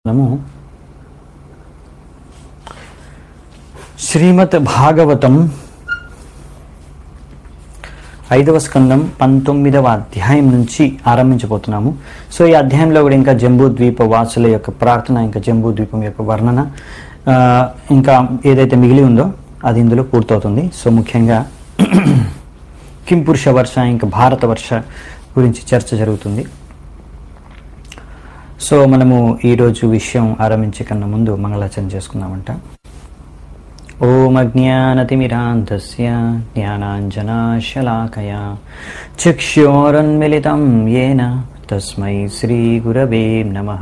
మనము శ్రీమద్ భాగవతం ఐదవ స్కందం పంతొమ్మిదవ అధ్యాయం నుంచి ఆరంభించబోతున్నాము సో ఈ అధ్యాయంలో కూడా ఇంకా జంబూ ద్వీప వాసుల యొక్క ప్రార్థన ఇంకా జంబూ ద్వీపం యొక్క వర్ణన ఆ, ఇంకా ఏదైతే మిగిలి ఉందో అది ఇందులో పూర్తవుతుంది సో ముఖ్యంగా కిం పురుష వర్ష ఇంకా భారత వర్ష గురించి చర్చ జరుగుతుంది సో మనము ఈరోజు విషయం ఆరంభించే కన్నా ముందు మంగళాచరణ చేసుకుందామంట ఓం అజ్ఞానతిమిరాంతస్య జ్ఞానాంజనాశలాకయా చక్షోరన్మిళితం येन తస్మై శ్రీగురవే నమః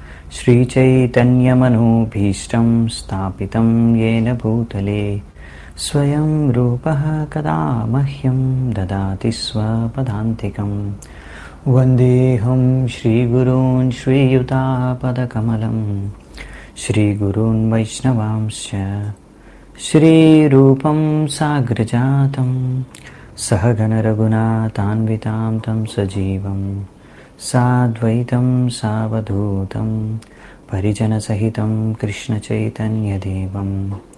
శ్రీచైతన్యమనోభీష్టం స్థాపితం येन భూతలే స్వయం రూపः కదా మహ్యం దదాతి స్వపదాంతికం వందేహం శ్రీగురూన్ శ్రీయుతాపదకమలం శ్రీగురూన్ వైష్ణవాంశ్చ श्रीरूपं साग्रजातं सहगणरघुनाथान्वितां तं सजीवं साद्वैतं सावधूतं परिजनसहितं कृष्णचैतन्यदेवं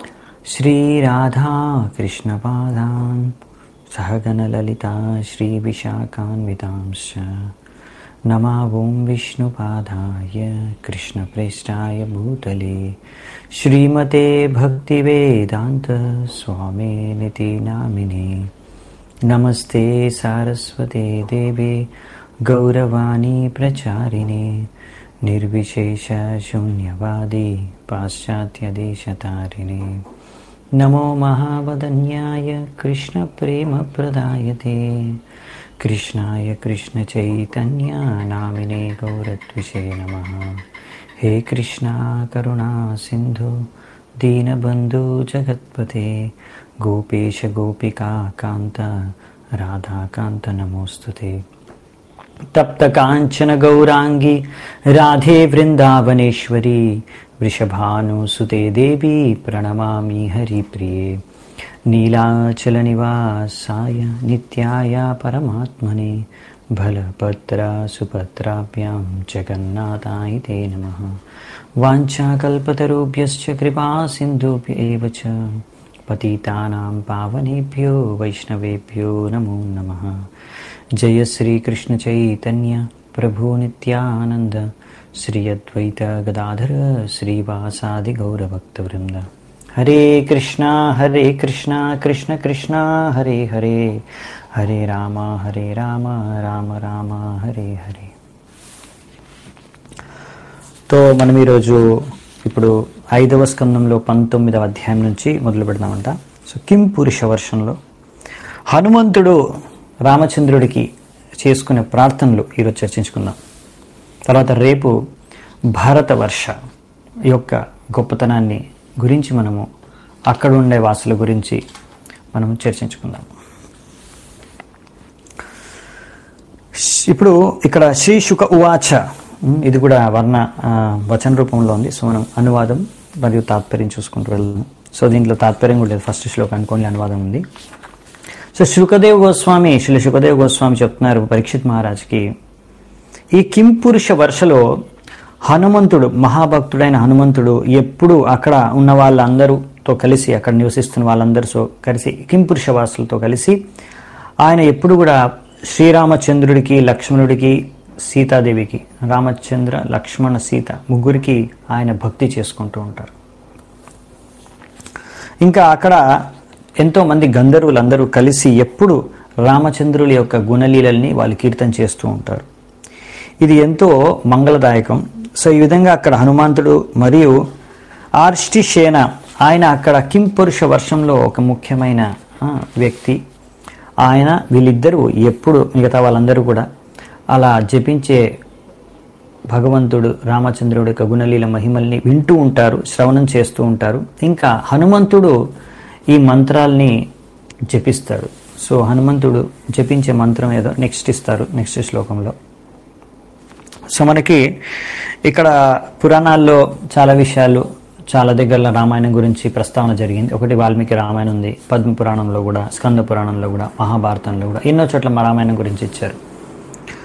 श्रीराधाकृष्णपादान् सहगणललिता श्रीविशाखान्वितांश्च नमावों विष्णुपादाय कृष्णप्रेष्ठाय भूतले श्रीमते भक्तिवेदान्तस्वामिनिति नामिने नमस्ते सारस्वते देवे गौरवाणी प्रचारिणे निर्विशेषशून्यवादी पाश्चात्यदेशतारिणे नमो महावदन्याय कृष्णप्रेमप्रदायते कृष्णाय कृष्णचैतन्या नामिने गौरद्विषे नमः हे कृष्णा करुणा सिन्धु दीनबन्धु जगत्पते गोपेश गोपिका कान्त राधाकान्त नमोऽस्तु ते तप्तकाञ्चन गौराङ्गी राधे वृन्दावनेश्वरी वृषभानुसुते देवी प्रणमामि हरिप्रिये नीलाचलनिवासाय नित्याय परमात्मने बलभद्रा सुभद्राभ्यां जगन्नाथाय ते नमः वाञ्छाकल्पतरुभ्यश्च कृपा सिन्धुभ्य एव च पतितानां पावनेभ्यो वैष्णवेभ्यो नमो नमः जय श्रीकृष्णचैतन्य प्रभु नित्यानन्द श्री अद्वैत गदाधर श्रीवासादिगौरभक्तवृन्द हरे कृष्णा हरे कृष्णा कृष्ण कृष्णा हरे हरे हरे राम हरे राम రామ రామ హరే హరే తో మనం ఈరోజు ఇప్పుడు ఐదవ స్కందంలో పంతొమ్మిదవ అధ్యాయం నుంచి మొదలు పెడదామంట సో కిం పురుష వర్షంలో హనుమంతుడు రామచంద్రుడికి చేసుకునే ప్రార్థనలు ఈరోజు చర్చించుకుందాం తర్వాత రేపు భారతవర్ష యొక్క గొప్పతనాన్ని గురించి మనము అక్కడ ఉండే వాసుల గురించి మనం చర్చించుకుందాం ఇప్పుడు ఇక్కడ శ్రీ శుక ఉవాచ ఉమ్, ఇది కూడా వర్ణ ఆ, వచన రూపంలో ఉంది సో మనం అనువాదం మరియు తాత్పర్యం చూసుకుంటూ వెళ్దాం సో దీంట్లో తాత్పర్యం కూడా లేదు ఫస్ట్ శ్లోకానికి ఓన్లీ అనువాదం ఉంది సో శుకదేవ్ గోస్వామి శ్రీ శుకదేవ్ గోస్వామి చెప్తున్నారు పరీక్షిత్ మహారాజ్కి ఈ కిం పురుష వర్షలో హనుమంతుడు మహాభక్తుడైన హనుమంతుడు ఎప్పుడు అక్కడ ఉన్న వాళ్ళందరూతో కలిసి అక్కడ నివసిస్తున్న వాళ్ళందరితో కలిసి కిం పురుష వాసులతో కలిసి ఆయన ఎప్పుడు కూడా శ్రీరామచంద్రుడికి లక్ష్మణుడికి సీతాదేవికి రామచంద్ర లక్ష్మణ సీత ముగ్గురికి ఆయన భక్తి చేసుకుంటూ ఉంటారు ఇంకా అక్కడ ఎంతో మంది గంధర్వులందరూ కలిసి ఎప్పుడు రామచంద్రుల యొక్క గుణలీలల్ని వాళ్ళు కీర్తన చేస్తూ ఉంటారు ఇది ఎంతో మంగళదాయకం సో ఈ విధంగా అక్కడ హనుమంతుడు మరియు ఆర్ష్టిషేన ఆయన అక్కడ కిం పురుష వర్షంలో ఒక ముఖ్యమైన ఆ, వ్యక్తి ఆయన వీళ్ళిద్దరూ ఎప్పుడు మిగతా వాళ్ళందరూ కూడా అలా జపించే భగవంతుడు రామచంద్రుడి యొక్క గుణలీల మహిమల్ని వింటూ ఉంటారు శ్రవణం చేస్తూ ఉంటారు ఇంకా హనుమంతుడు ఈ మంత్రాల్ని జపిస్తాడు సో హనుమంతుడు జపించే మంత్రం ఏదో నెక్స్ట్ ఇస్తారు నెక్స్ట్ శ్లోకంలో సో మనకి ఇక్కడ పురాణాల్లో చాలా విషయాలు చాలా దగ్గరలో రామాయణం గురించి ప్రస్తావన జరిగింది ఒకటి వాల్మీకి రామాయణం ఉంది పద్మ పురాణంలో కూడా స్కంద పురాణంలో కూడా మహాభారతంలో కూడా ఎన్నో చోట్ల మా రామాయణం గురించి ఇచ్చారు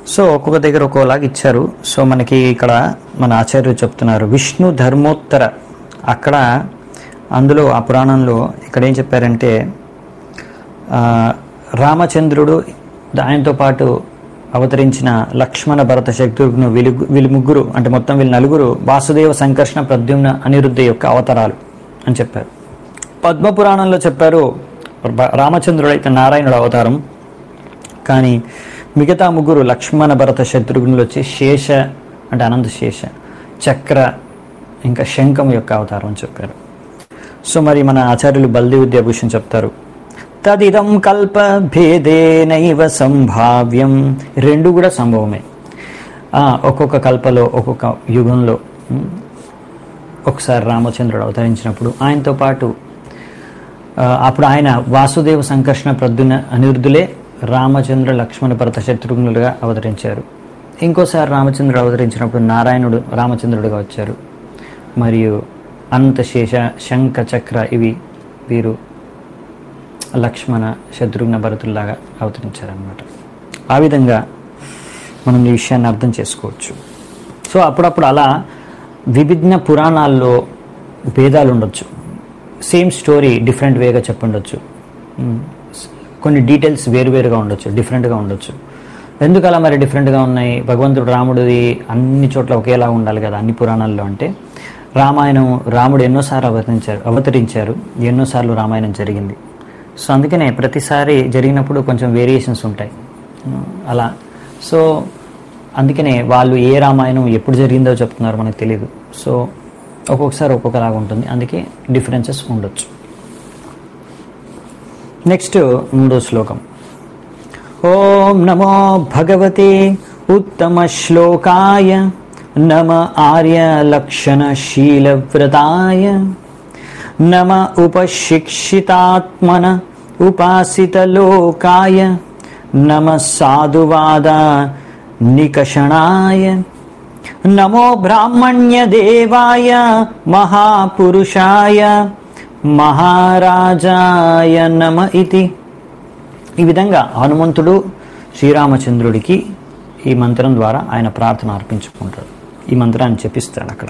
సో ఒక్కొక్క దగ్గర ఒక్కోలాగా ఇచ్చారు సో మనకి ఇక్కడ మన ఆచార్యులు చెప్తున్నారు విష్ణు ధర్మోత్తర అక్కడ అందులో ఆ పురాణంలో ఇక్కడ ఏం చెప్పారంటే ఆ, రామచంద్రుడు ఆయనతో పాటు అవతరించిన లక్ష్మణ భరత శత్రుఘ్ను వీళ్ళు వీళ్ళు ముగ్గురు అంటే మొత్తం వీళ్ళు నలుగురు వాసుదేవ సంకర్షణ ప్రద్యుమ్న అనిరుద్ధ యొక్క అవతారాలు అని చెప్పారు పద్మపురాణంలో చెప్పారు బ- రామచంద్రుడు అయితే నారాయణుడు అవతారం కానీ మిగతా ముగ్గురు లక్ష్మణ భరత శత్రుఘ్నులు వచ్చి శేష అంటే అనంత శేష చక్ర ఇంకా శంఖం యొక్క అవతారం అని చెప్పారు సో మరి మన ఆచార్యులు బల్ది విద్యాభూషణ్ చెప్తారు తదిదం కల్ప భేదేనైవ సంభావ్యం రెండు కూడా సంభవమే ఆ, ఒక్కొక్క కల్పలో ఒక్కొక్క యుగంలో ఉమ్, ఒకసారి రామచంద్రుడు అవతరించినప్పుడు ఆయనతో పాటు ఆ, అప్పుడు ఆయన వాసుదేవ సంకర్షణ ప్రద్యున అనిరుద్ధులే రామచంద్ర లక్ష్మణ భరత శత్రుఘ్నులుగా అవతరించారు ఇంకోసారి రామచంద్రుడు అవతరించినప్పుడు నారాయణుడు రామచంద్రుడిగా వచ్చారు మరియు అనంతశేష శంఖ చక్ర ఇవి వీరు లక్ష్మణ శత్రుఘ్న భరతుల్లాగా అవతరించారనమాట ఆ విధంగా మనం ఈ విషయాన్ని అర్థం చేసుకోవచ్చు సో అప్పుడప్పుడు అలా విభిన్న పురాణాల్లో భేదాలు ఉండొచ్చు సేమ్ స్టోరీ డిఫరెంట్ వేగా చెప్పుండొచ్చు మ్, కొన్ని డీటెయిల్స్ వేరువేరుగా ఉండొచ్చు డిఫరెంట్గా ఉండొచ్చు ఎందుకు అలా మరి డిఫరెంట్గా ఉన్నాయి భగవంతుడు రాముడిది అన్ని చోట్ల ఒకేలా ఉండాలి కదా అన్ని పురాణాల్లో అంటే రామాయణం రాముడు ఎన్నోసార్లు అవతరించారు అవతరించారు ఎన్నోసార్లు రామాయణం జరిగింది సో అందుకనే ప్రతిసారి జరిగినప్పుడు కొంచెం వేరియేషన్స్ ఉంటాయి మ్, అలా సో అందుకనే వాళ్ళు ఏ రామాయణం ఎప్పుడు జరిగిందో చెప్తున్నారు మనకు తెలియదు సో ఒక్కొక్కసారి ఒక్కొక్కలాగా ఉంటుంది అందుకే డిఫరెన్సెస్ ఉండొచ్చు నెక్స్ట్ మూడో శ్లోకం ఓం నమో భగవతే ఉత్తమ శ్లోకాయ నమ ఆర్య లక్షణ శీలవ్రతాయ నమ ఉపశిక్షితాత్మన ఉపాసితలోకాయ నమ సాధువాద నికషణాయ నమో బ్రాహ్మణ్యదేవాయ మహాపురుషాయ మహారాజాయ నమ ఇతి ఈ విధంగా హనుమంతుడు శ్రీరామచంద్రుడికి ఈ మంత్రం ద్వారా ఆయన ప్రార్థన అర్పించుకుంటాడు ఈ మంత్రాన్ని చెప్పిస్తాడు అక్కడ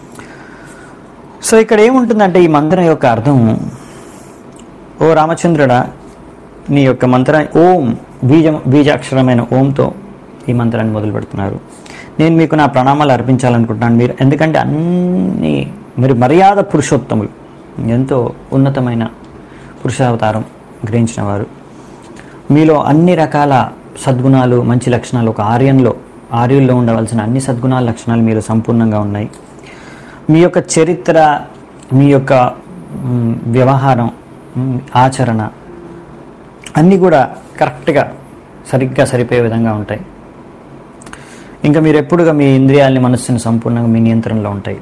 సో ఇక్కడ ఏముంటుందంటే ఈ మంత్రం యొక్క అర్థం ఓ రామచంద్రుడా నీ యొక్క మంత్రం ఓం బీజ బీజాక్షరమైన ఓంతో ఈ మంత్రాన్ని మొదలు పెడుతున్నారు నేను మీకు నా ప్రణామాలు అర్పించాలనుకుంటున్నాను మీరు ఎందుకంటే అన్ని మీరు మర్యాద పురుషోత్తములు ఎంతో ఉన్నతమైన పురుషావతారం గ్రహించిన వారు మీలో అన్ని రకాల సద్గుణాలు మంచి లక్షణాలు ఒక ఆర్యంలో ఆర్యుల్లో ఉండవలసిన అన్ని సద్గుణాల లక్షణాలు మీరు సంపూర్ణంగా ఉన్నాయి మీ యొక్క చరిత్ర మీ యొక్క మ్, వ్యవహారం మ్, ఆచరణ అన్నీ కూడా కరెక్ట్గా సరిగ్గా సరిపోయే విధంగా ఉంటాయి ఇంకా మీరు ఎప్పుడుగా మీ ఇంద్రియాలని మనస్సుని సంపూర్ణంగా మీ నియంత్రణలో ఉంటాయి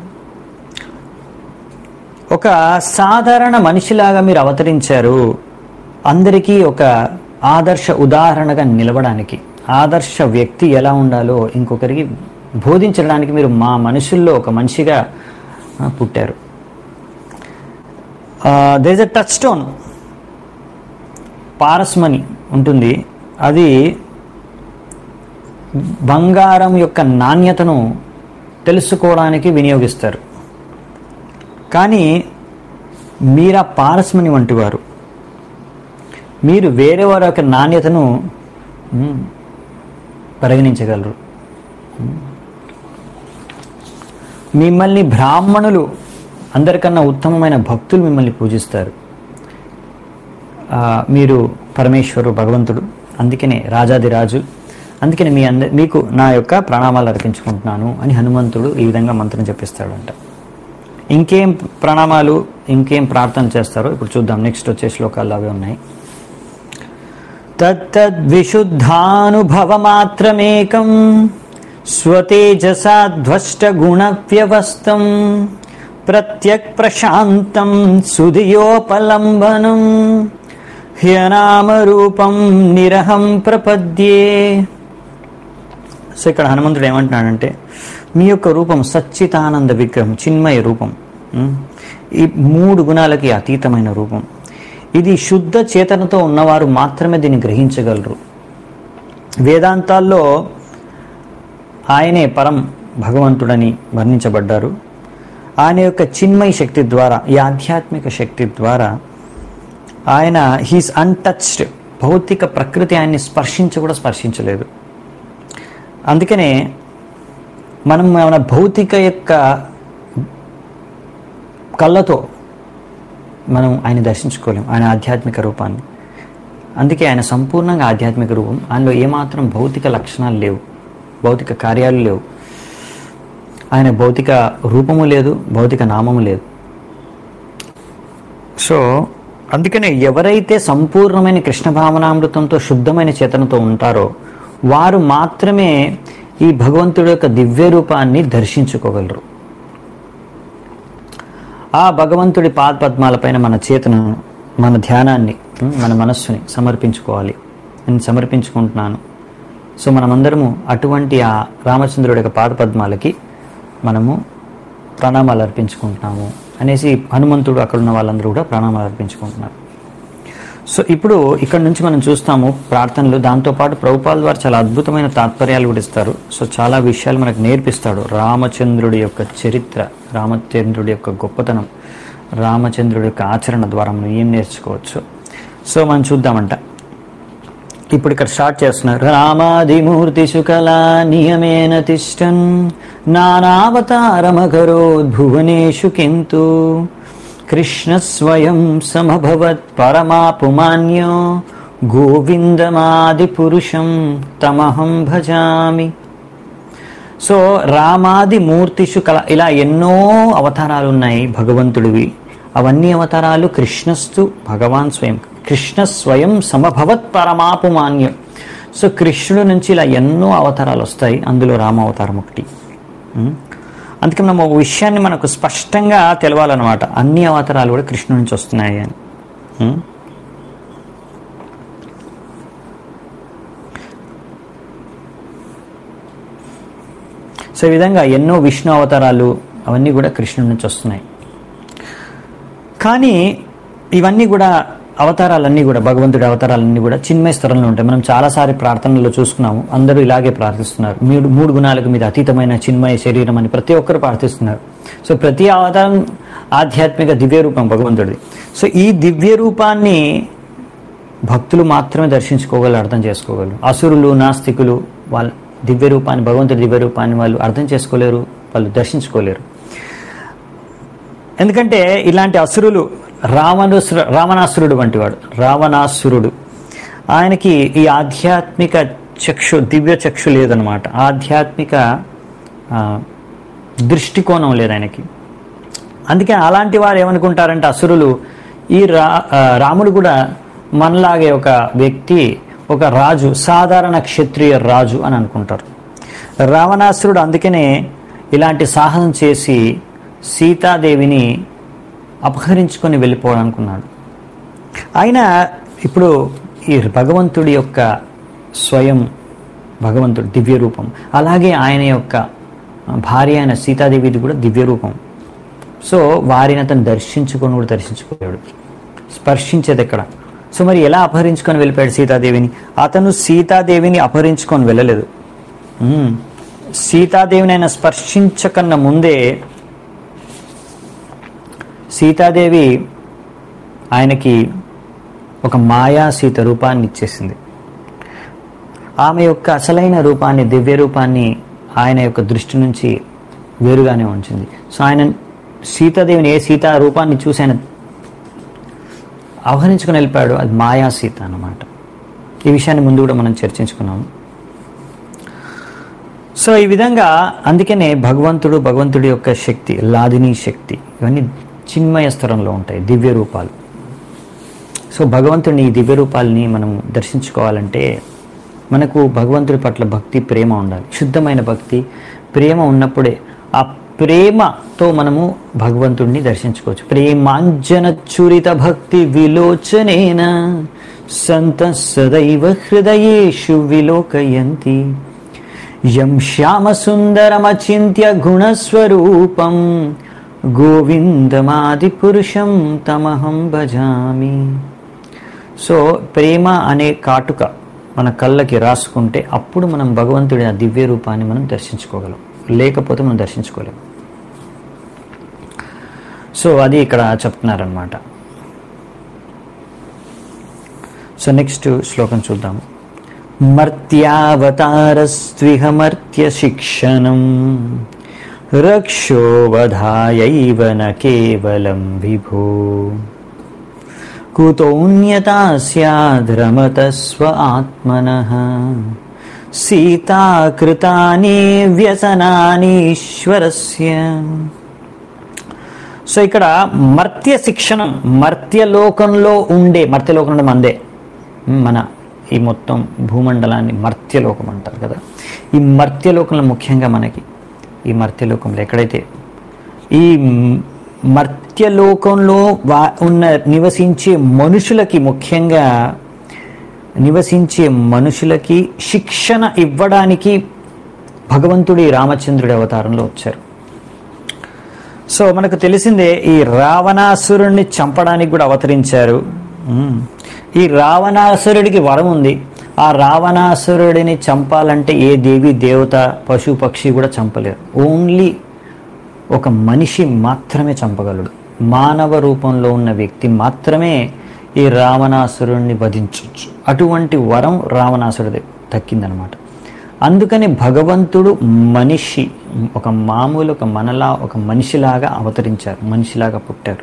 ఒక సాధారణ మనిషిలాగా మీరు అవతరించారు అందరికీ ఒక ఆదర్శ ఉదాహరణగా నిలవడానికి ఆదర్శ వ్యక్తి ఎలా ఉండాలో ఇంకొకరికి బోధించడానికి మీరు మా మనుషుల్లో ఒక మనిషిగా ఆ, పుట్టారు they is a touchstone పారస్మని ఉంటుంది అది బంగారం యొక్క నాణ్యతను తెలుసుకోవడానికి వినియోగిస్తారు కానీ మీరా పారస్మని వంటి వారు మీరు వేరే వారి యొక్క నాణ్యతను మ్, పరిగణించగలరు మ్. మిమ్మల్ని బ్రాహ్మణులు అందరికన్నా ఉత్తమమైన భక్తులు మిమ్మల్ని పూజిస్తారు ఆ, మీరు పరమేశ్వరు భగవంతుడు అందుకనే రాజాదిరాజు అందుకని మీ అంద మీకు నా యొక్క ప్రణామాలు అర్పించుకుంటున్నాను అని హనుమంతుడు ఈ విధంగా మంత్రం చెప్పిస్తాడంట ఇంకేం ప్రణామాలు ఇంకేం ప్రార్థన చేస్తారో ఇప్పుడు చూద్దాం నెక్స్ట్ వచ్చే శ్లోకాలు అవే ఉన్నాయి తత్తద్విశుద్ధానుభవమాత్రమేకం స్వతేజసాధ్వష్టగుణవ్యవస్థం ప్రత్యక్ ప్రశాంతం సుధియోపలంబనం హ్యనామరూపం నిరహం ప్రపద్యే సో ఇక్కడ హనుమంతుడు ఏమంటున్నాడంటే మీ యొక్క రూపం సచ్చితానంద విగ్రహం చిన్మయ రూపం ఉం? ఈ మూడు గుణాలకి అతీతమైన రూపం ఇది శుద్ధ చేతనతో ఉన్నవారు మాత్రమే దీన్ని గ్రహించగలరు వేదాంతాల్లో ఆయనే పరం భగవంతుడని వర్ణించబడ్డారు ఆయన యొక్క చిన్మయ శక్తి ద్వారా ఈ ఆధ్యాత్మిక శక్తి ద్వారా ఆయన హీస్ అన్టచ్డ్ భౌతిక ప్రకృతి ఆయన్ని స్పర్శించ కూడా స్పర్శించలేదు అందుకనే మనం మన భౌతిక యొక్క కళ్ళతో మనం ఆయన దర్శించుకోలేం ఆయన ఆధ్యాత్మిక రూపాన్ని అందుకే ఆయన సంపూర్ణంగా ఆధ్యాత్మిక రూపం ఆయనలో ఏమాత్రం భౌతిక లక్షణాలు లేవు భౌతిక కార్యాలు లేవు ఆయన భౌతిక రూపము లేదు భౌతిక నామము లేదు సో అందుకనే ఎవరైతే సంపూర్ణమైన కృష్ణ భావనామృతంతో శుద్ధమైన చేతనతో ఉంటారో వారు మాత్రమే ఈ భగవంతుడి యొక్క దివ్య రూపాన్ని దర్శించుకోగలరు ఆ భగవంతుడి పాదపద్మాలపైన మన చేతనను మన ధ్యానాన్ని ఉం, మన మనస్సుని సమర్పించుకోవాలి నేను సమర్పించుకుంటున్నాను సో మనమందరము అటువంటి ఆ రామచంద్రుడి యొక్క పాదపద్మాలకి మనము ప్రణామాలు అర్పించుకుంటున్నాము అనేసి హనుమంతుడు అక్కడ ఉన్న వాళ్ళందరూ కూడా ప్రణామాలు అర్పించుకుంటున్నారు సో ఇప్పుడు ఇక్కడ నుంచి మనం చూస్తాము ప్రార్థనలు దాంతోపాటు ప్రభుపాల్ వారు చాలా అద్భుతమైన తాత్పర్యాలు కూడా ఇస్తారు సో చాలా విషయాలు మనకు నేర్పిస్తాడు రామచంద్రుడి యొక్క చరిత్ర రామచంద్రుడి యొక్క గొప్పతనం రామచంద్రుడి యొక్క ఆచరణ ద్వారా మనం ఏం నేర్చుకోవచ్చు సో మనం చూద్దామంట ఇప్పుడు ఇక్కడ స్టార్ట్ చేస్తున్నారు రామాదిమూర్తి శుకలా నియమేన తిష్టన్ నానావతారమకరోద్భువనేషు కింతు కృష్ణ స్వయం సమభవత్ పరమాపుమాన్యో గోవిందమాది పురుషం తమహం భజామి సో రామాది మూర్తిషు కల ఇలా ఎన్నో అవతారాలు ఉన్నాయి భగవంతుడివి అవన్నీ అవతారాలు కృష్ణస్తు భగవాన్ స్వయం కృష్ణ స్వయం సమభవత్ పరమాపుమాన్యం సో కృష్ణుడు నుంచి ఇలా ఎన్నో అవతారాలు వస్తాయి అందులో రామావతారం ఒకటి ఉం? అందుకే మనం ఒక విషయాన్ని మనకు స్పష్టంగా తెలవాలన్నమాట అన్ని అవతారాలు కూడా కృష్ణుడి నుంచి వస్తున్నాయి అని ఉం? సో ఈ విధంగా ఎన్నో విష్ణు అవతారాలు అవన్నీ కూడా కృష్ణుడి నుంచి వస్తున్నాయి కానీ ఇవన్నీ కూడా అవతారాలన్నీ కూడా భగవంతుడి అవతారాలన్నీ కూడా చిన్మయ స్థలంలో ఉంటాయి మనం చాలాసారి ప్రార్థనలో చూసుకున్నాము అందరూ ఇలాగే ప్రార్థిస్తున్నారు మూడు మూడు గుణాలకు మీద అతీతమైన చిన్మయ శరీరం అని ప్రతి ఒక్కరు ప్రార్థిస్తున్నారు సో ప్రతి అవతారం ఆధ్యాత్మిక దివ్య రూపం భగవంతుడిది సో ఈ దివ్య రూపాన్ని భక్తులు మాత్రమే దర్శించుకోగలరు అర్థం చేసుకోగలరు అసురులు నాస్తికులు వాళ్ళ దివ్య రూపాన్ని భగవంతుడి దివ్య రూపాన్ని వాళ్ళు అర్థం చేసుకోలేరు వాళ్ళు దర్శించుకోలేరు ఎందుకంటే ఇలాంటి అసురులు రావణుసురు రావణాసురుడు వంటి వాడు రావణాసురుడు ఆయనకి ఈ ఆధ్యాత్మిక చక్షు దివ్య చక్షు లేదనమాట ఆధ్యాత్మిక ఆ, దృష్టికోణం లేదు ఆయనకి అందుకే అలాంటి వారు ఏమనుకుంటారంటే అసురులు ఈ రా ఆ, రాముడు కూడా మనలాగే ఒక వ్యక్తి ఒక రాజు సాధారణ క్షత్రియ రాజు అని అనుకుంటారు రావణాసురుడు అందుకనే ఇలాంటి సాహసం చేసి సీతాదేవిని అపహరించుకొని వెళ్ళిపోవాలనుకున్నాడు ఆయన ఇప్పుడు ఈ భగవంతుడి యొక్క స్వయం భగవంతుడు దివ్య రూపం అలాగే ఆయన యొక్క భార్య అయిన సీతాదేవిది కూడా దివ్య రూపం సో వారిని అతను దర్శించుకొని కూడా దర్శించుకోలేడు స్పర్శించేది ఎక్కడ సో మరి ఎలా అపహరించుకొని వెళ్ళిపోయాడు సీతాదేవిని అతను సీతాదేవిని అపహరించుకొని వెళ్ళలేదు మ్మ్. సీతాదేవిని ఆయన స్పర్శించకన్నా ముందే సీతాదేవి ఆయనకి ఒక మాయా సీత రూపాన్ని ఇచ్చేసింది ఆమె యొక్క అసలైన రూపాన్ని దివ్య రూపాన్ని ఆయన యొక్క దృష్టి నుంచి వేరుగానే ఉంచింది సో ఆయన సీతాదేవిని ఏ సీతా రూపాన్ని చూసి ఆయన ఆహ్వానించుకుని వెళ్ళిపోయాడు అది మాయా సీత అన్నమాట ఈ విషయాన్ని ముందు కూడా మనం చర్చించుకున్నాము సో ఈ విధంగా అందుకనే భగవంతుడు భగవంతుడి యొక్క శక్తి లాదిని శక్తి ఇవన్నీ చిన్మయ స్థలంలో ఉంటాయి దివ్య రూపాలు సో భగవంతుడిని ఈ దివ్య రూపాలని మనం దర్శించుకోవాలంటే మనకు భగవంతుడి పట్ల భక్తి ప్రేమ ఉండాలి శుద్ధమైన భక్తి ప్రేమ ఉన్నప్పుడే ఆ ప్రేమతో మనము భగవంతుడిని దర్శించుకోవచ్చు ప్రేమాంజన చురిత భక్తి విలోచనేన సంత సదైవ హృదయేషు విలోకయంతి యం శ్యామసుందరమచింత్య గుణస్వరూపం గోవిందమాది పురుషం తమహం భజామి సో ప్రేమ అనే కాటుక మన కళ్ళకి రాసుకుంటే అప్పుడు మనం భగవంతుడి ఆ దివ్య రూపాన్ని మనం దర్శించుకోగలం లేకపోతే మనం దర్శించుకోలేం సో అది ఇక్కడ చెప్తున్నారనమాట సో నెక్స్ట్ శ్లోకం చూద్దాము మర్త్యావతారస్త్విహ మర్త్య శిక్షణం రక్షోవధాయైవ న కేవలం విభో కుతోన్యతా స్యాద్రమత స్వ ఆత్మనః సీతాకృతాని వ్యసనానీశ్వరస్య సో ఇక్కడ మర్త్య శిక్షణం మర్త్యలోకంలో ఉండే మర్త్యలోకంలో మందే మన ఈ మొత్తం భూమండలాన్ని మర్త్యలోకం అంటారు కదా ఈ మర్త్యలోకంలో ముఖ్యంగా మనకి ఈ మర్త్యలోకంలో ఎక్కడైతే ఈ మర్త్యలోకంలో వా ఉన్న నివసించే మనుషులకి ముఖ్యంగా నివసించే మనుషులకి శిక్షణ ఇవ్వడానికి భగవంతుడి రామచంద్రుడి అవతారంలో వచ్చారు సో మనకు తెలిసిందే ఈ రావణాసురుణ్ణి చంపడానికి కూడా అవతరించారు మ్మ్. ఈ రావణాసురుడికి వరం ఉంది ఆ రావణాసురుడిని చంపాలంటే ఏ దేవి దేవత పశు పక్షి కూడా చంపలేరు ఓన్లీ ఒక మనిషి మాత్రమే చంపగలడు మానవ రూపంలో ఉన్న వ్యక్తి మాత్రమే ఈ రావణాసురుణ్ణి వధించవచ్చు అటువంటి వరం రావణాసురుడి దక్కిందనమాట అందుకని భగవంతుడు మనిషి ఒక మామూలు ఒక మనలా ఒక మనిషిలాగా అవతరించారు మనిషిలాగా పుట్టారు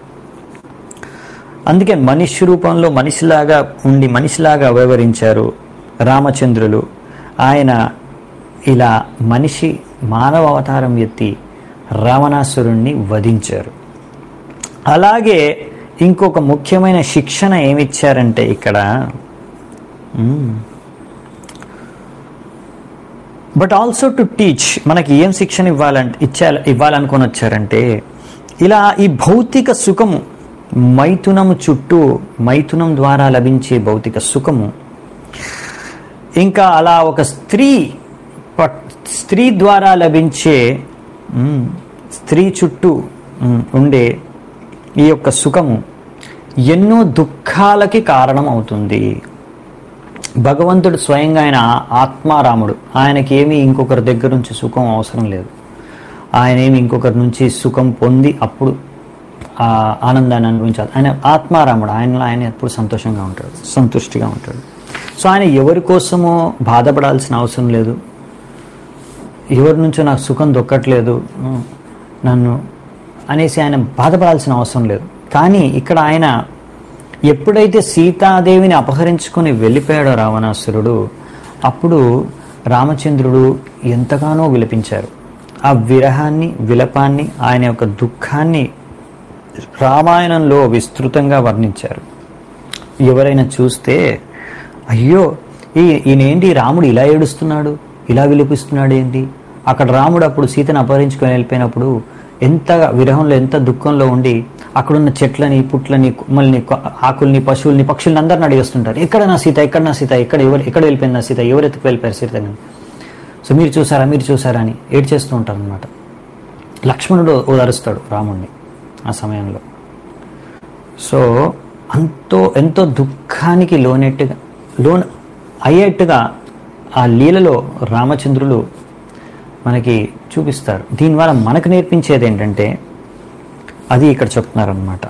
అందుకే మనిషి రూపంలో మనిషిలాగా ఉండి మనిషిలాగా వ్యవహరించారు రామచంద్రులు ఆయన ఇలా మనిషి మానవ అవతారం ఎత్తి రావణాసురుణ్ణి వధించారు అలాగే ఇంకొక ముఖ్యమైన శిక్షణ ఏమిచ్చారంటే ఇక్కడ మ్మ్. బట్ ఆల్సో టు టీచ్ మనకి ఏం శిక్షణ ఇవ్వాలంటే ఇచ్చా ఇవ్వాలనుకొని వచ్చారంటే ఇలా ఈ భౌతిక సుఖము మైథునము చుట్టూ మైథునం ద్వారా లభించే భౌతిక సుఖము ఇంకా అలా ఒక స్త్రీ పట్- స్త్రీ ద్వారా లభించే మ్, స్త్రీ చుట్టూ మ్, ఉండే ఈ యొక్క సుఖము ఎన్నో దుఃఖాలకి కారణం అవుతుంది భగవంతుడు స్వయంగా ఆయన ఆత్మారాముడు ఆయనకి ఏమీ ఇంకొకరి దగ్గర నుంచి సుఖం అవసరం లేదు ఆయన ఏమి ఇంకొకరి నుంచి సుఖం పొంది అప్పుడు ఆ ఆనందాన్ని అనుభవించాలి ఆయన ఆత్మారాముడు ఆయనలో ఆయన ఎప్పుడు సంతోషంగా ఉంటాడు సంతుష్టిగా ఉంటాడు సో ఆయన ఎవరి కోసమో బాధపడాల్సిన అవసరం లేదు ఎవరి నుంచో నాకు సుఖం దొక్కట్లేదు ఉమ్, నన్ను అనేసి ఆయన బాధపడాల్సిన అవసరం లేదు కానీ ఇక్కడ ఆయన ఎప్పుడైతే సీతాదేవిని అపహరించుకొని వెళ్ళిపోయాడో రావణాసురుడు అప్పుడు రామచంద్రుడు ఎంతగానో విలపించారు ఆ విరహాన్ని విలపాన్ని ఆయన యొక్క దుఃఖాన్ని రామాయణంలో విస్తృతంగా వర్ణించారు ఎవరైనా చూస్తే అయ్యో ఈ ఈయనేంటి రాముడు ఇలా ఏడుస్తున్నాడు ఇలా విలపిస్తున్నాడు ఏంటి అక్కడ రాముడు అప్పుడు సీతను అపహరించుకొని వెళ్ళిపోయినప్పుడు ఎంత విరహంలో ఎంత దుఃఖంలో ఉండి అక్కడున్న చెట్లని పుట్లని కొమ్మల్ని కొ- ఆకుల్ని పశువుల్ని పక్షుల్ని అందరిని అడిగేస్తుంటారు ఎక్కడ నా సీత ఎక్కడ నా సీత ఎక్కడ ఎవరు ఎక్కడ వెళ్ళిపోయింది నా సీత ఎవరు ఎత్తుకు వెళ్ళిపోయారు సీతని సో మీరు చూసారా మీరు చూసారా అని ఏడ్చేస్తూ ఉంటారు అనమాట లక్ష్మణుడు ఓదారుస్తాడు రాముణ్ణి ఆ సమయంలో సో అంతో ఎంతో దుఃఖానికి లోనెట్టుగా లోన్ అయ్యేట్టుగా ఆ లీలలో రామచంద్రులు మనకి చూపిస్తారు దీనివల్ల మనకు నేర్పించేది ఏంటంటే అది ఇక్కడ చెప్తున్నారనమాట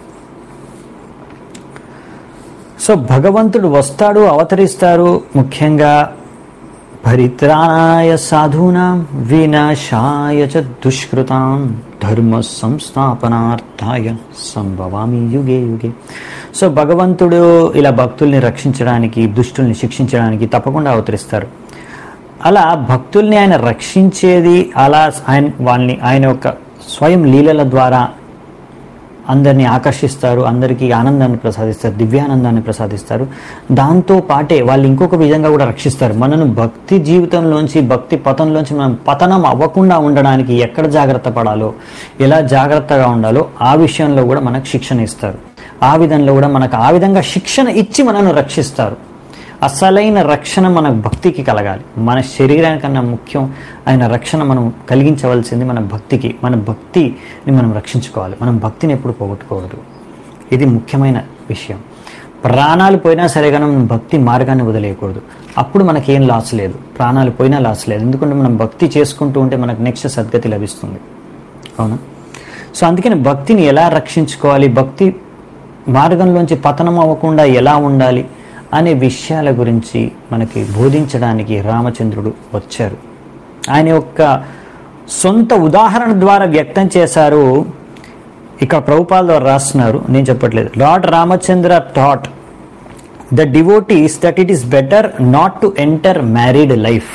సో భగవంతుడు వస్తాడు అవతరిస్తారు ముఖ్యంగా పరిత్రాణాయ సాధూనాం వినాశాయ చ దుష్కృతాం ధర్మ సంస్థాపనార్థాయ సంభవామి యుగే యుగే సో భగవంతుడు ఇలా భక్తుల్ని రక్షించడానికి దుష్టుల్ని శిక్షించడానికి తప్పకుండా అవతరిస్తారు అలా భక్తుల్ని ఆయన రక్షించేది అలా ఆయన వాళ్ళని ఆయన యొక్క స్వయం లీలల ద్వారా అందరినీ ఆకర్షిస్తారు అందరికీ ఆనందాన్ని ప్రసాదిస్తారు దివ్యానందాన్ని ప్రసాదిస్తారు దాంతో పాటే వాళ్ళు ఇంకొక విధంగా కూడా రక్షిస్తారు మనను భక్తి జీవితంలోంచి భక్తి పతంలోంచి మనం పతనం అవ్వకుండా ఉండడానికి ఎక్కడ జాగ్రత్త పడాలో ఎలా జాగ్రత్తగా ఉండాలో ఆ విషయంలో కూడా మనకు శిక్షణ ఇస్తారు ఆ విధంలో కూడా మనకు ఆ విధంగా శిక్షణ ఇచ్చి మనను రక్షిస్తారు అసలైన రక్షణ మన భక్తికి కలగాలి మన శరీరానికన్నా ముఖ్యం ఆయన రక్షణ మనం కలిగించవలసింది మన భక్తికి మన భక్తిని మనం రక్షించుకోవాలి మనం భక్తిని ఎప్పుడు పోగొట్టుకోవద్దు ఇది ముఖ్యమైన విషయం ప్రాణాలు పోయినా సరే కానీ మనం భక్తి మార్గాన్ని వదిలేయకూడదు అప్పుడు మనకేం లాస్ లేదు ప్రాణాలు పోయినా లాస్ లేదు ఎందుకంటే మనం భక్తి చేసుకుంటూ ఉంటే మనకు నెక్స్ట్ సద్గతి లభిస్తుంది అవునా సో అందుకని భక్తిని ఎలా రక్షించుకోవాలి భక్తి మార్గంలోంచి పతనం అవ్వకుండా ఎలా ఉండాలి అనే విషయాల గురించి మనకి బోధించడానికి రామచంద్రుడు వచ్చారు ఆయన యొక్క సొంత ఉదాహరణ ద్వారా వ్యక్తం చేశారు ఇక్కడ ప్రభుపాల ద్వారా రాస్తున్నారు నేను చెప్పట్లేదు Lord Ramachandra thought the devotees that it is better not to enter married life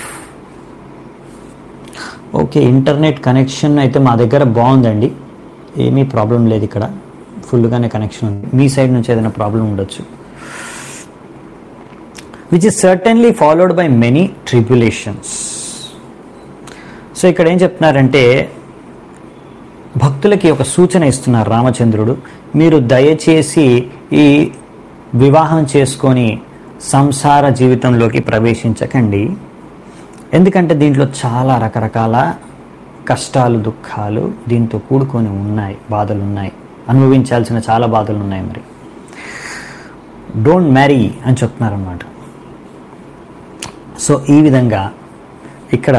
okay internet connection అయితే మా దగ్గర బాగుందండి ఏమీ ప్రాబ్లం లేదు ఇక్కడ ఫుల్గానే కనెక్షన్ ఉంది మీ సైడ్ నుంచి ఏదైనా ప్రాబ్లం ఉండొచ్చు which is certainly followed by many tribulations so ఇక్కడ ఏం చెప్తున్నారంటే భక్తులకి ఒక సూచన ఇస్తున్నారు రామచంద్రుడు మీరు దయచేసి ఈ వివాహం చేసుకొని సంసార జీవితంలోకి ప్రవేశించకండి ఎందుకంటే దీంట్లో చాలా రకరకాల కష్టాలు దుఃఖాలు దీంతో కూడుకొని ఉన్నాయి బాధలు ఉన్నాయి అనుభవించాల్సిన చాలా బాధలు ఉన్నాయి మరి డోంట్ మ్యారీ అని చెప్తున్నారన్నమాట సో ఈ విధంగా ఇక్కడ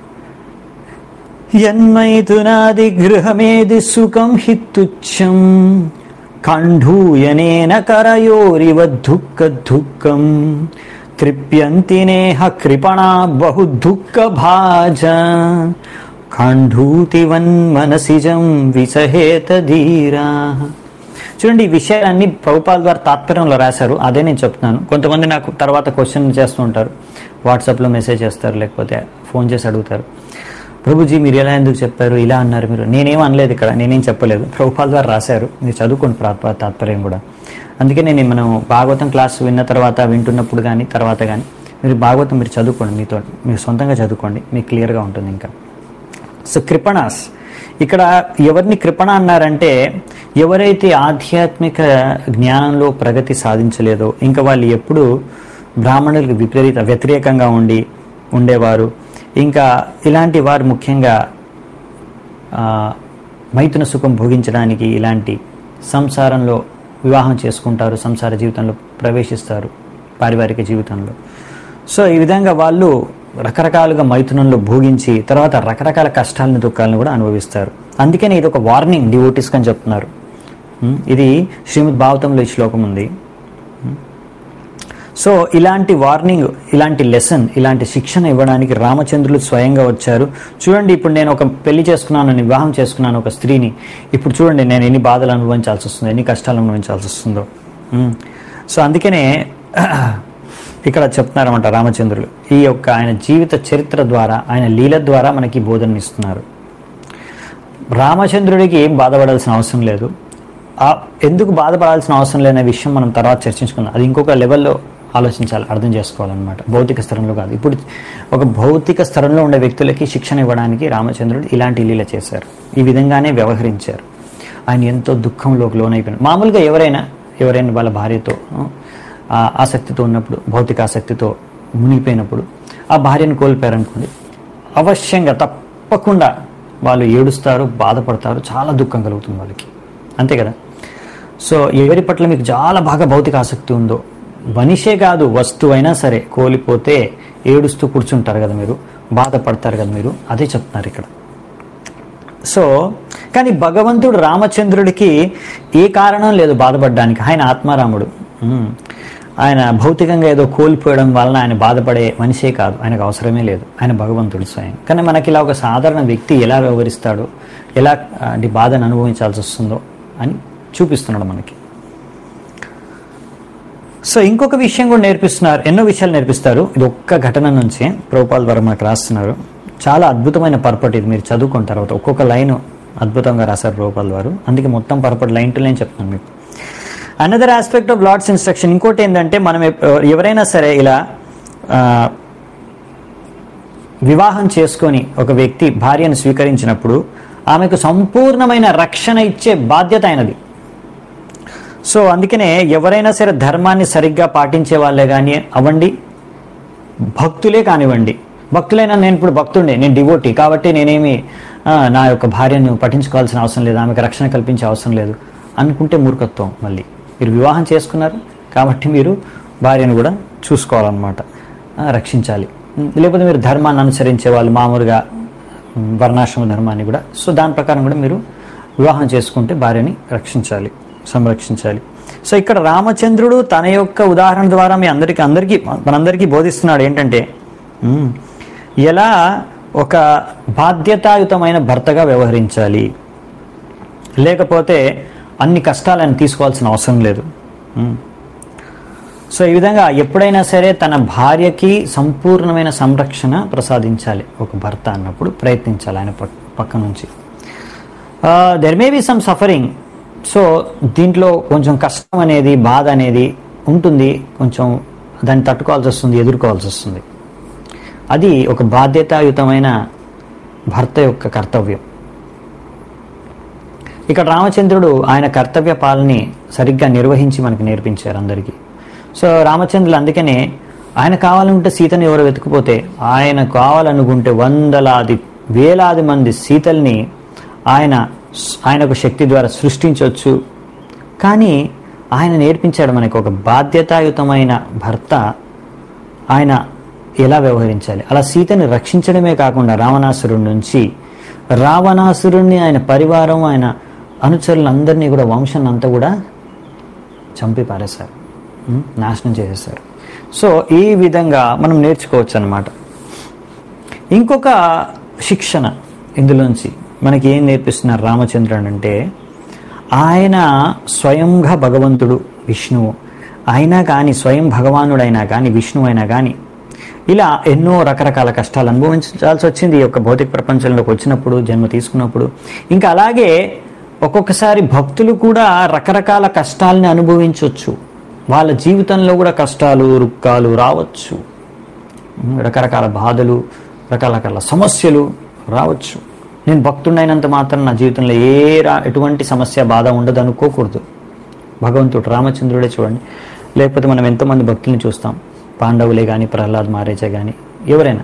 యన్మైథునాది గృహమేది సుఖం హిత్తుచ్చం కంఠూయనేన కరయోరివ దుఃఖ దుఃఖం తృప్యంతి నేహ కృపణా బహు దుఃఖ భాజ కంఠూతివన్ మనసిజం విసహేత ధీరా చూడండి ఈ విషయాలన్నీ ప్రభుపాల్ గారు తాత్పర్యంలో రాశారు అదే నేను చెప్తున్నాను కొంతమంది నాకు తర్వాత క్వశ్చన్ చేస్తూ ఉంటారు వాట్సాప్లో మెసేజ్ చేస్తారు లేకపోతే ఫోన్ చేసి అడుగుతారు ప్రభుజీ మీరు ఎలా ఎందుకు చెప్పారు ఇలా అన్నారు మీరు నేనేం అనలేదు ఇక్కడ నేనేం చెప్పలేదు ప్రభుపాల్ గారు రాశారు మీరు చదువుకోండి ప్రాప తాత్పర్యం కూడా అందుకే నేను మనం భాగవతం క్లాస్ విన్న తర్వాత వింటున్నప్పుడు కానీ తర్వాత కానీ మీరు భాగవతం మీరు చదువుకోండి మీతో మీరు సొంతంగా చదువుకోండి మీకు క్లియర్గా ఉంటుంది ఇంకా సో కృపణాస్ ఇక్కడ ఎవరిని కృపణ అన్నారంటే ఎవరైతే ఆధ్యాత్మిక జ్ఞానంలో ప్రగతి సాధించలేదో ఇంకా వాళ్ళు ఎప్పుడు బ్రాహ్మణులకు విపరీత వ్యతిరేకంగా ఉండి ఉండేవారు ఇంకా ఇలాంటి వారు ముఖ్యంగా ఆ, మైథున సుఖం భోగించడానికి ఇలాంటి సంసారంలో వివాహం చేసుకుంటారు సంసార జీవితంలో ప్రవేశిస్తారు పారివారిక జీవితంలో సో ఈ విధంగా వాళ్ళు రకరకాలుగా మైథునంలో భోగించి తర్వాత రకరకాల కష్టాలను దుఃఖాలను కూడా అనుభవిస్తారు అందుకని ఇది ఒక వార్నింగ్ డివోటీస్ అని చెప్తున్నారు ఉం? ఇది శ్రీమద్ భాగవతంలో ఈ శ్లోకం ఉంది సో ఇలాంటి వార్నింగ్ ఇలాంటి లెసన్ ఇలాంటి శిక్షణ ఇవ్వడానికి రామచంద్రులు స్వయంగా వచ్చారు చూడండి ఇప్పుడు నేను ఒక పెళ్లి చేసుకున్నాను నేను వివాహం చేసుకున్నాను ఒక స్త్రీని ఇప్పుడు చూడండి నేను ఎన్ని బాధలు అనుభవించాల్సి వస్తుందో ఎన్ని కష్టాలు అనుభవించాల్సి వస్తుందో ఉమ్. సో అందుకనే ఇక్కడ చెప్తున్నారన్నమాట రామచంద్రులు ఈ యొక్క ఆయన జీవిత చరిత్ర ద్వారా ఆయన లీల ద్వారా మనకి బోధన ఇస్తున్నారు రామచంద్రుడికి ఏం బాధపడాల్సిన అవసరం లేదు ఆ ఎందుకు బాధపడాల్సిన అవసరం లేని విషయం మనం తర్వాత చర్చించుకుందాం అది ఇంకొక లెవెల్లో ఆలోచించాలి అర్థం చేసుకోవాలన్నమాట భౌతిక స్తరంలో కాదు ఇప్పుడు ఒక భౌతిక స్తరంలో ఉండే వ్యక్తులకి శిక్షణ ఇవ్వడానికి రామచంద్రుడు ఇలాంటి లీల చేశారు ఈ విధంగానే వ్యవహరించారు ఆయన ఎంతో దుఃఖంలోకి లోనైపోయినారు మామూలుగా ఎవరైనా ఎవరైనా వాళ్ళ భార్యతో ఆ, ఆసక్తితో ఉన్నప్పుడు భౌతిక ఆసక్తితో మునిగిపోయినప్పుడు ఆ భార్యను కోల్పోయారనుకోండి అవశ్యంగా తప్పకుండా వాళ్ళు ఏడుస్తారు బాధపడతారు చాలా దుఃఖం కలుగుతుంది వాళ్ళకి అంతే కదా సో ఎవరి పట్ల మీకు చాలా బాగా భౌతిక ఆసక్తి ఉందో మనిషే కాదు వస్తువైనా సరే కోల్పోతే ఏడుస్తూ కూర్చుంటారు కదా మీరు బాధపడతారు కదా మీరు అదే చెప్తున్నారు ఇక్కడ సో కానీ భగవంతుడు రామచంద్రుడికి ఏ కారణం లేదు బాధపడడానికి ఆయన ఆత్మారాముడు ఉమ్. ఆయన భౌతికంగా ఏదో కోల్పోయడం వలన ఆయన బాధపడే మనిషే కాదు ఆయనకు అవసరమే లేదు ఆయన భగవంతుడు స్వయం కానీ మనకి ఇలా ఒక సాధారణ వ్యక్తి ఎలా వ్యవహరిస్తాడో ఎలా అంటే బాధను అనుభవించాల్సి వస్తుందో అని చూపిస్తున్నాడు మనకి సో ఇంకొక విషయం కూడా నేర్పిస్తున్నారు ఎన్నో విషయాలు నేర్పిస్తారు ఇది ఒక్క ఘటన నుంచి ప్రభుపాల్ ద్వారా మనకు రాస్తున్నారు చాలా అద్భుతమైన పర్పట్ ఇది మీరు చదువుకున్న తర్వాత ఒక్కొక్క లైన్ అద్భుతంగా రాశారు ప్రభుపాల్ వారు అందుకే మొత్తం పర్పట్ లైన్ టు లైన్ చెప్తున్నాను మీకు another aspect of Lord's instruction ఇంకోటి ఏంటంటే మనం ఎప్- ఎవరైనా సరే ఇలా ఆ, వివాహం చేసుకొని ఒక వ్యక్తి భార్యను స్వీకరించినప్పుడు ఆమెకు సంపూర్ణమైన రక్షణ ఇచ్చే బాధ్యత అయినది సో అందుకనే ఎవరైనా సరే ధర్మాన్ని సరిగ్గా పాటించే వాళ్ళే కానీ అవ్వండి భక్తులే కానివ్వండి భక్తులైనా నేను ఇప్పుడు భక్తుడిని నేను డివోటీ కాబట్టి నేనేమి ఆ, నా యొక్క భార్యను పఠించుకోవాల్సిన అవసరం లేదు ఆమెకు రక్షణ కల్పించే అవసరం లేదు అనుకుంటే మూర్ఖత్వం మళ్ళీ మీరు వివాహం చేసుకున్నారు కాబట్టి మీరు భార్యను కూడా చూసుకోవాలన్నమాట ఆ, రక్షించాలి ఉమ్, లేకపోతే మీరు ధర్మాన్ని అనుసరించే వాళ్ళు మామూలుగా ఉమ్, వర్ణాశ్రమ ధర్మాన్ని కూడా సో దాని ప్రకారం కూడా మీరు వివాహం చేసుకుంటే భార్యని రక్షించాలి సంరక్షించాలి సో ఇక్కడ రామచంద్రుడు తన యొక్క ఉదాహరణ ద్వారా మీ అందరికీ అందరికీ మనందరికీ బోధిస్తున్నాడు ఏంటంటే ఉమ్, ఎలా ఒక బాధ్యతాయుతమైన భర్తగా వ్యవహరించాలి లేకపోతే అన్ని కష్టాలను తీసుకోవాల్సిన అవసరం లేదు ఉమ్. సో ఈ విధంగా ఎప్పుడైనా సరే తన భార్యకి సంపూర్ణమైన సంరక్షణ ప్రసాదించాలి ఒక భర్త అన్నప్పుడు ప్రయత్నించాలి ఆయన పక్- పక్క నుంచి there may be some suffering so దీంట్లో కొంచెం కష్టం అనేది బాధ అనేది ఉంటుంది కొంచెం దాన్ని తట్టుకోవాల్సి వస్తుంది ఎదుర్కోవాల్సి వస్తుంది అది ఒక బాధ్యతాయుతమైన భర్త యొక్క కర్తవ్యం ఇక్కడ రామచంద్రుడు ఆయన కర్తవ్య పాలని సరిగ్గా నిర్వహించి మనకి నేర్పించారు అందరికీ సో రామచంద్రులు అందుకనే ఆయన కావాలనుకుంటే సీతను ఎవరు వెతుకుపోతే ఆయన కావాలనుకుంటే వందలాది వేలాది మంది సీతల్ని ఆయన ఆయనకు శక్తి ద్వారా సృష్టించవచ్చు కానీ ఆయన నేర్పించాడు మనకి ఒక బాధ్యతాయుతమైన భర్త ఆయన ఎలా వ్యవహరించాలి అలా సీతని రక్షించడమే కాకుండా రావణాసురుడి నుంచి రావణాసురుణ్ణి ఆయన పరివారం ఆయన అనుచరులందరినీ కూడా వంశాన్ని అంతా కూడా చంపి పారేశారు ఉం? నాశనం చేసేశారు సో ఈ విధంగా మనం నేర్చుకోవచ్చు అనమాట ఇంకొక శిక్షణ ఇందులోంచి మనకి ఏం నేర్పిస్తున్నారు రామచంద్రుడు అంటే ఆయన స్వయంగా భగవంతుడు విష్ణువు అయినా కానీ స్వయం భగవానుడైనా కానీ విష్ణువు అయినా కానీ ఇలా ఎన్నో రకరకాల కష్టాలు అనుభవించాల్సి వచ్చింది ఈ యొక్క భౌతిక ప్రపంచంలోకి వచ్చినప్పుడు జన్మ తీసుకున్నప్పుడు ఇంకా అలాగే ఒక్కొక్కసారి భక్తులు కూడా రకరకాల కష్టాలని అనుభవించవచ్చు వాళ్ళ జీవితంలో కూడా కష్టాలు రుక్కాలు రావచ్చు రకరకాల బాధలు రకరకాల సమస్యలు రావచ్చు నేను భక్తుడైనంత మాత్రం నా జీవితంలో ఏ రా ఎటువంటి సమస్య బాధ ఉండదు అనుకోకూడదు భగవంతుడు రామచంద్రుడే చూడండి లేకపోతే మనం ఎంతోమంది భక్తుల్ని చూస్తాం పాండవులే కానీ ప్రహ్లాద్ మారేజే కానీ ఎవరైనా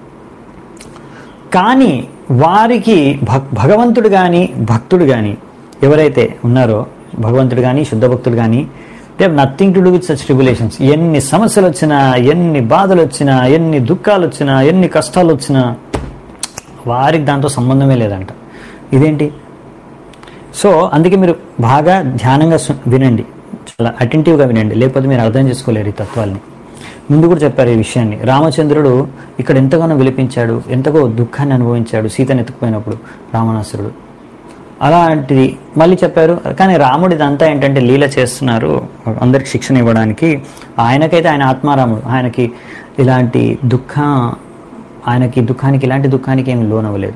కానీ వారికి భక్ భగవంతుడు కానీ భక్తుడు కానీ ఎవరైతే ఉన్నారో భగవంతుడు కానీ శుద్ధ భక్తుడు కానీ they nothing to do with such tribulations ఎన్ని సమస్యలు వచ్చినా ఎన్ని బాధలు వచ్చినా ఎన్ని దుఃఖాలు వచ్చినా ఎన్ని కష్టాలు వచ్చినా వారికి దాంతో సంబంధమే లేదంట ఇదేంటి సో అందుకే మీరు బాగా ధ్యానంగా సు- వినండి చాలా అటెంటివ్గా వినండి లేకపోతే మీరు అర్థం చేసుకోలేరు ఈ తత్వాల్ని ముందు కూడా చెప్పారు ఈ విషయాన్ని రామచంద్రుడు ఇక్కడ ఎంతగానో విలిపించాడు ఎంతగో దుఃఖాన్ని అనుభవించాడు సీతను ఎత్తుకుపోయినప్పుడు రావణాసురుడు అలాంటిది మళ్ళీ చెప్పారు కానీ రాముడు ఇదంతా ఏంటంటే లీల చేస్తున్నారు అందరికి శిక్షణ ఇవ్వడానికి ఆయనకైతే ఆయన ఆత్మారాముడు ఆయనకి ఇలాంటి దుఃఖ ఆయనకి దుఃఖానికి ఇలాంటి దుఃఖానికి ఏమి లోనవ్వలేదు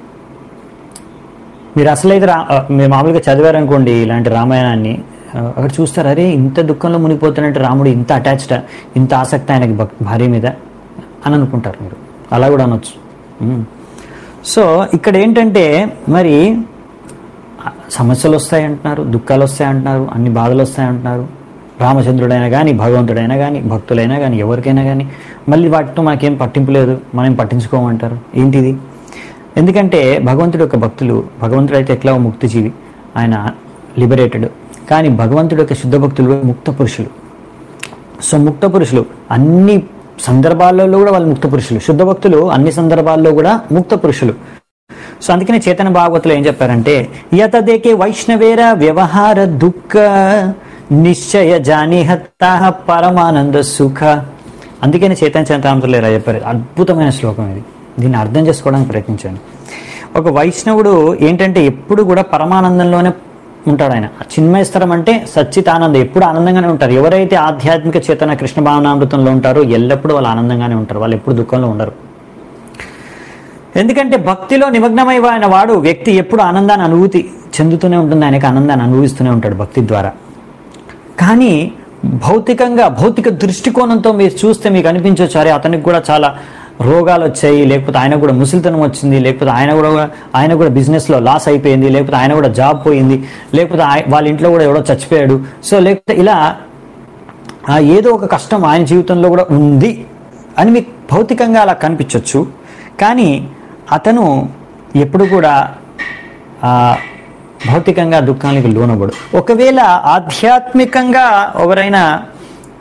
మీరు అసలైతే రా ఆ, మీరు మామూలుగా చదివారనుకోండి ఇలాంటి రామాయణాన్ని ఆ, అక్కడ చూస్తారు అరే ఇంత దుఃఖంలో మునిగిపోతున్నట్టు రాముడు ఇంత అటాచ్డ్ ఇంత ఆసక్తి ఆయనకి భక్ భార్య మీద అని అనుకుంటారు మీరు అలా కూడా అనొచ్చు ఉమ్. సో ఇక్కడ ఏంటంటే మరి ఆ, సమస్యలు వస్తాయంటున్నారు దుఃఖాలు వస్తాయంటున్నారు అన్ని బాధలు వస్తాయంటున్నారు రామచంద్రుడైనా కానీ భగవంతుడైనా కానీ భక్తులైనా కానీ ఎవరికైనా కానీ మళ్ళీ వాటితో మనకేం పట్టింపు లేదు మనం పట్టించుకోమంటారు ఏంటిది ఎందుకంటే భగవంతుడు యొక్క భక్తులు భగవంతుడు అయితే ఎట్లా ముక్తి జీవి ఆయన లిబరేటెడ్ కానీ భగవంతుడు యొక్క శుద్ధ భక్తులు ముక్త పురుషులు సో ముక్త పురుషులు అన్ని సందర్భాల్లో కూడా వాళ్ళు ముక్త పురుషులు శుద్ధ భక్తులు అన్ని సందర్భాల్లో కూడా ముక్త పురుషులు సో అందుకనే చేతన భాగవతులు ఏం చెప్పారంటే యతదేకే వైష్ణవేర వ్యవహార దుఃఖ నిశ్చయ జానిహత్త పరమానంద సుఖ అందుకని చైతన్య చంద్రామతులు ఇలా చెప్పారు అద్భుతమైన శ్లోకం ఇది దీన్ని అర్థం చేసుకోవడానికి ప్రయత్నించండి ఒక వైష్ణవుడు ఏంటంటే ఎప్పుడు కూడా పరమానందంలోనే ఉంటాడు ఆయన చిన్మయస్తరం అంటే సచ్చితానందం ఎప్పుడు ఆనందంగానే ఉంటారు ఎవరైతే ఆధ్యాత్మిక చేతన కృష్ణ భావనామృతంలో ఉంటారో ఎల్లప్పుడూ వాళ్ళు ఆనందంగానే ఉంటారు వాళ్ళు ఎప్పుడు దుఃఖంలో ఉండరు ఎందుకంటే భక్తిలో నిమగ్నమై ఆయన వాడు వ్యక్తి ఎప్పుడు ఆనందాన్ని అనుభూతి చెందుతూనే ఉంటుంది ఆయనకి ఆనందాన్ని అనుభవిస్తూనే ఉంటాడు భక్తి ద్వారా కానీ భౌతికంగా భౌతిక దృష్టికోణంతో మీరు చూస్తే మీకు అనిపించవచ్చు అరే అతనికి కూడా చాలా రోగాలు వచ్చాయి లేకపోతే ఆయన కూడా ముసలితనం వచ్చింది లేకపోతే ఆయన కూడా ఆయన కూడా బిజినెస్లో లాస్ అయిపోయింది లేకపోతే ఆయన కూడా జాబ్ పోయింది లేకపోతే ఆయ- వాళ్ళ ఇంట్లో కూడా ఎవడో చచ్చిపోయాడు సో లేకపోతే ఇలా ఆ ఏదో ఒక కష్టం ఆయన జీవితంలో కూడా ఉంది అని మీకు భౌతికంగా అలా కనిపించవచ్చు కానీ అతను ఎప్పుడు కూడా ఆ, భౌతికంగా దుఃఖానికి లోనబడు ఒకవేళ ఆధ్యాత్మికంగా ఎవరైనా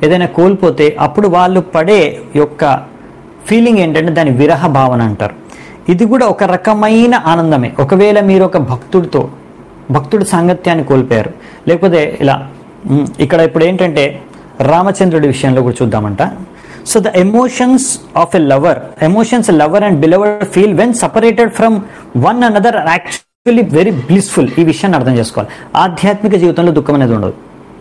ఏదైనా కోల్పోతే అప్పుడు వాళ్ళు పడే యొక్క ఫీలింగ్ ఏంటంటే దాని విరహ భావన అంటారు ఇది కూడా ఒక రకమైన ఆనందమే ఒకవేళ మీరు ఒక భక్తుడితో భక్తుడి సాంగత్యాన్ని కోల్పోయారు లేకపోతే ఇలా ఉమ్, ఇక్కడ ఇప్పుడు ఏంటంటే రామచంద్రుడి విషయంలో కూడా చూద్దామంట so the emotions of a lover emotions lover and believer feel when separated from one another actually very blissful ఈ విషయాన్ని అర్థం చేసుకోవాలి ఆధ్యాత్మిక జీవితంలో దుఃఖం అనేది ఉండదు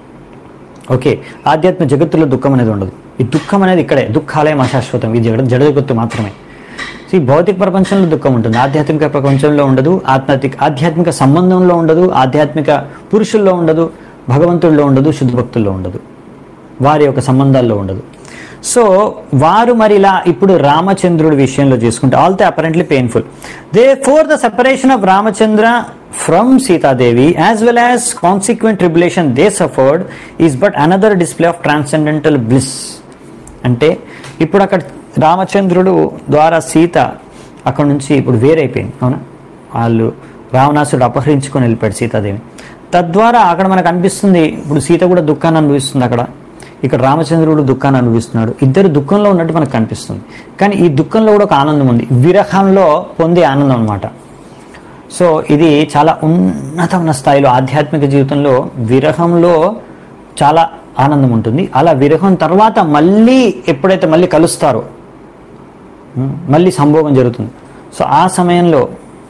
ఓకే ఆధ్యాత్మిక జగత్తులో దుఃఖం అనేది ఉండదు ఈ దుఃఖం అనేది ఇక్కడే దుఃఖాలయం అశాశ్వతం ఈ జగత్ జడ జగత్తు మాత్రమే సో ఈ భౌతిక ప్రపంచంలో దుఃఖం ఉంటుంది ఆధ్యాత్మిక ప్రపంచంలో ఉండదు ఆధ్యాత్మిక ఆధ్యాత్మిక సంబంధంలో ఉండదు ఆధ్యాత్మిక పురుషుల్లో ఉండదు భగవంతుల్లో ఉండదు శుద్ధ భక్తుల్లో ఉండదు వారి యొక్క సంబంధాల్లో ఉండదు సో వారు మరి ఇలా ఇప్పుడు రామచంద్రుడి విషయంలో చేసుకుంటే all they apparently painful therefore the separation of Ramachandra from Sitadevi as well as consequent tribulation they suffered is but another display of transcendental bliss అంటే ఇప్పుడు అక్కడ రామచంద్రుడు ద్వారా సీత అక్కడ నుంచి ఇప్పుడు వేరైపోయింది అవునా వాళ్ళు రావణాసుడు అపహరించుకొని వెళ్ళిపోయాడు సీతాదేవి తద్వారా అక్కడ మనకు అనిపిస్తుంది ఇప్పుడు సీత కూడా దుఃఖాన్ని అనుభవిస్తుంది అక్కడ ఇక్కడ రామచంద్రుడు దుఃఖాన్ని అనుభవిస్తున్నాడు ఇద్దరు దుఃఖంలో ఉన్నట్టు మనకు కనిపిస్తుంది కానీ ఈ దుఃఖంలో కూడా ఒక ఆనందం ఉంది విరహంలో పొందే ఆనందం అన్నమాట సో ఇది చాలా ఉన్నతమైన స్థాయిలో ఆధ్యాత్మిక జీవితంలో విరహంలో చాలా ఆనందం ఉంటుంది అలా విరహం తర్వాత మళ్ళీ ఎప్పుడైతే మళ్ళీ కలుస్తారో ఉమ్, మళ్ళీ సంభోగం జరుగుతుంది సో ఆ సమయంలో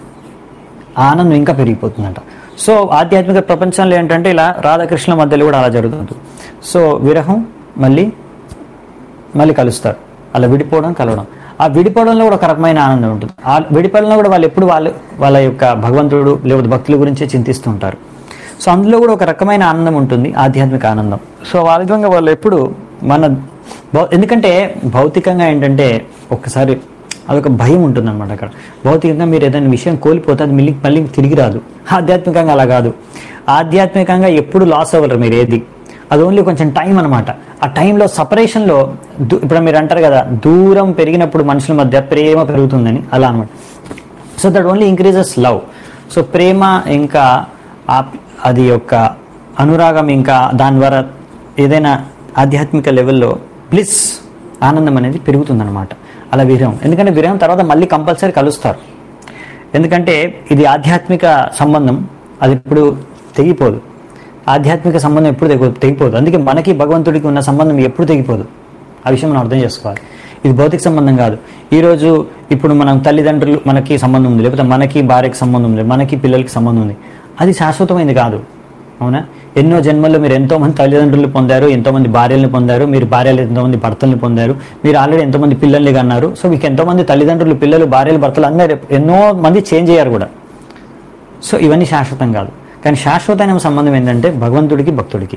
ఆ ఆనందం ఇంకా పెరిగిపోతుందంట సో ఆధ్యాత్మిక ప్రపంచంలో ఏంటంటే ఇలా రాధాకృష్ణ మధ్యలో కూడా అలా జరుగుతుంది సో విరహం మళ్ళీ మళ్ళీ కలుస్తారు అలా విడిపోవడం కలవడం ఆ విడిపోవడంలో కూడా ఒక రకమైన ఆనందం ఉంటుంది ఆ విడిపోవడంలో కూడా వాళ్ళు ఎప్పుడు వాళ్ళు వాళ్ళ యొక్క భగవంతుడు లేకపోతే భక్తుల గురించే చింతిస్తూ ఉంటారు సో అందులో కూడా ఒక రకమైన ఆనందం ఉంటుంది ఆధ్యాత్మిక ఆనందం సో ఆ విధంగా వాళ్ళు ఎప్పుడు మన భౌ- ఎందుకంటే భౌతికంగా ఏంటంటే ఒక్కసారి అదొక భయం ఉంటుంది అనమాట అక్కడ భౌతికంగా మీరు ఏదైనా విషయం కోల్పోతే అది మళ్ళీ మళ్ళీ తిరిగి రాదు ఆధ్యాత్మికంగా అలా కాదు ఆధ్యాత్మికంగా ఎప్పుడు లాస్ అవ్వరు మీరు ఏది అది ఓన్లీ కొంచెం టైం అనమాట ఆ టైంలో సపరేషన్లో ఇప్పుడు మీరు అంటారు కదా దూరం పెరిగినప్పుడు మనుషుల మధ్య ప్రేమ పెరుగుతుందని అలా అనమాట so that only increases love so ప్రేమ ఇంకా ఆ- అది యొక్క అనురాగం ఇంకా దాని ద్వారా ఏదైనా ఆధ్యాత్మిక లెవెల్లో ప్లిస్ ఆనందం అనేది పెరుగుతుందన్నమాట అలా విరహం ఎందుకంటే విరహం తర్వాత మళ్ళీ కంపల్సరీ కలుస్తారు ఎందుకంటే ఇది ఆధ్యాత్మిక సంబంధం అది ఇప్పుడు తెగిపోదు ఆధ్యాత్మిక సంబంధం ఎప్పుడు తెగి తెగిపోదు అందుకే మనకి భగవంతుడికి ఉన్న సంబంధం ఎప్పుడు తెగిపోదు ఆ విషయం మనం అర్థం చేసుకోవాలి ఇది భౌతిక సంబంధం కాదు ఈరోజు ఇప్పుడు మనం తల్లిదండ్రులు మనకి సంబంధం ఉంది లేకపోతే మనకి భార్యకి సంబంధం ఉంది మనకి పిల్లలకి సంబంధం ఉంది అది శాశ్వతమైనది కాదు అవునా ఎన్నో జన్మల్లో మీరు ఎంతో మంది తల్లిదండ్రులు పొందారు ఎంతో మంది భార్యలను పొందారు మీరు భార్యలు ఎంతో మంది భర్తల్ని పొందారు మీరు ఆల్రెడీ ఎంతో మంది పిల్లల్ని కన్నారు సో మీకు ఎంతో మంది తల్లిదండ్రులు పిల్లలు భార్యలు భర్తలు అందరూ ఎన్నో మంది చేంజ్ అయ్యారు కూడా సో ఇవన్నీ శాశ్వతం కాదు కానీ శాశ్వతమైన సంబంధం ఏంటంటే భగవంతుడికి భక్తుడికి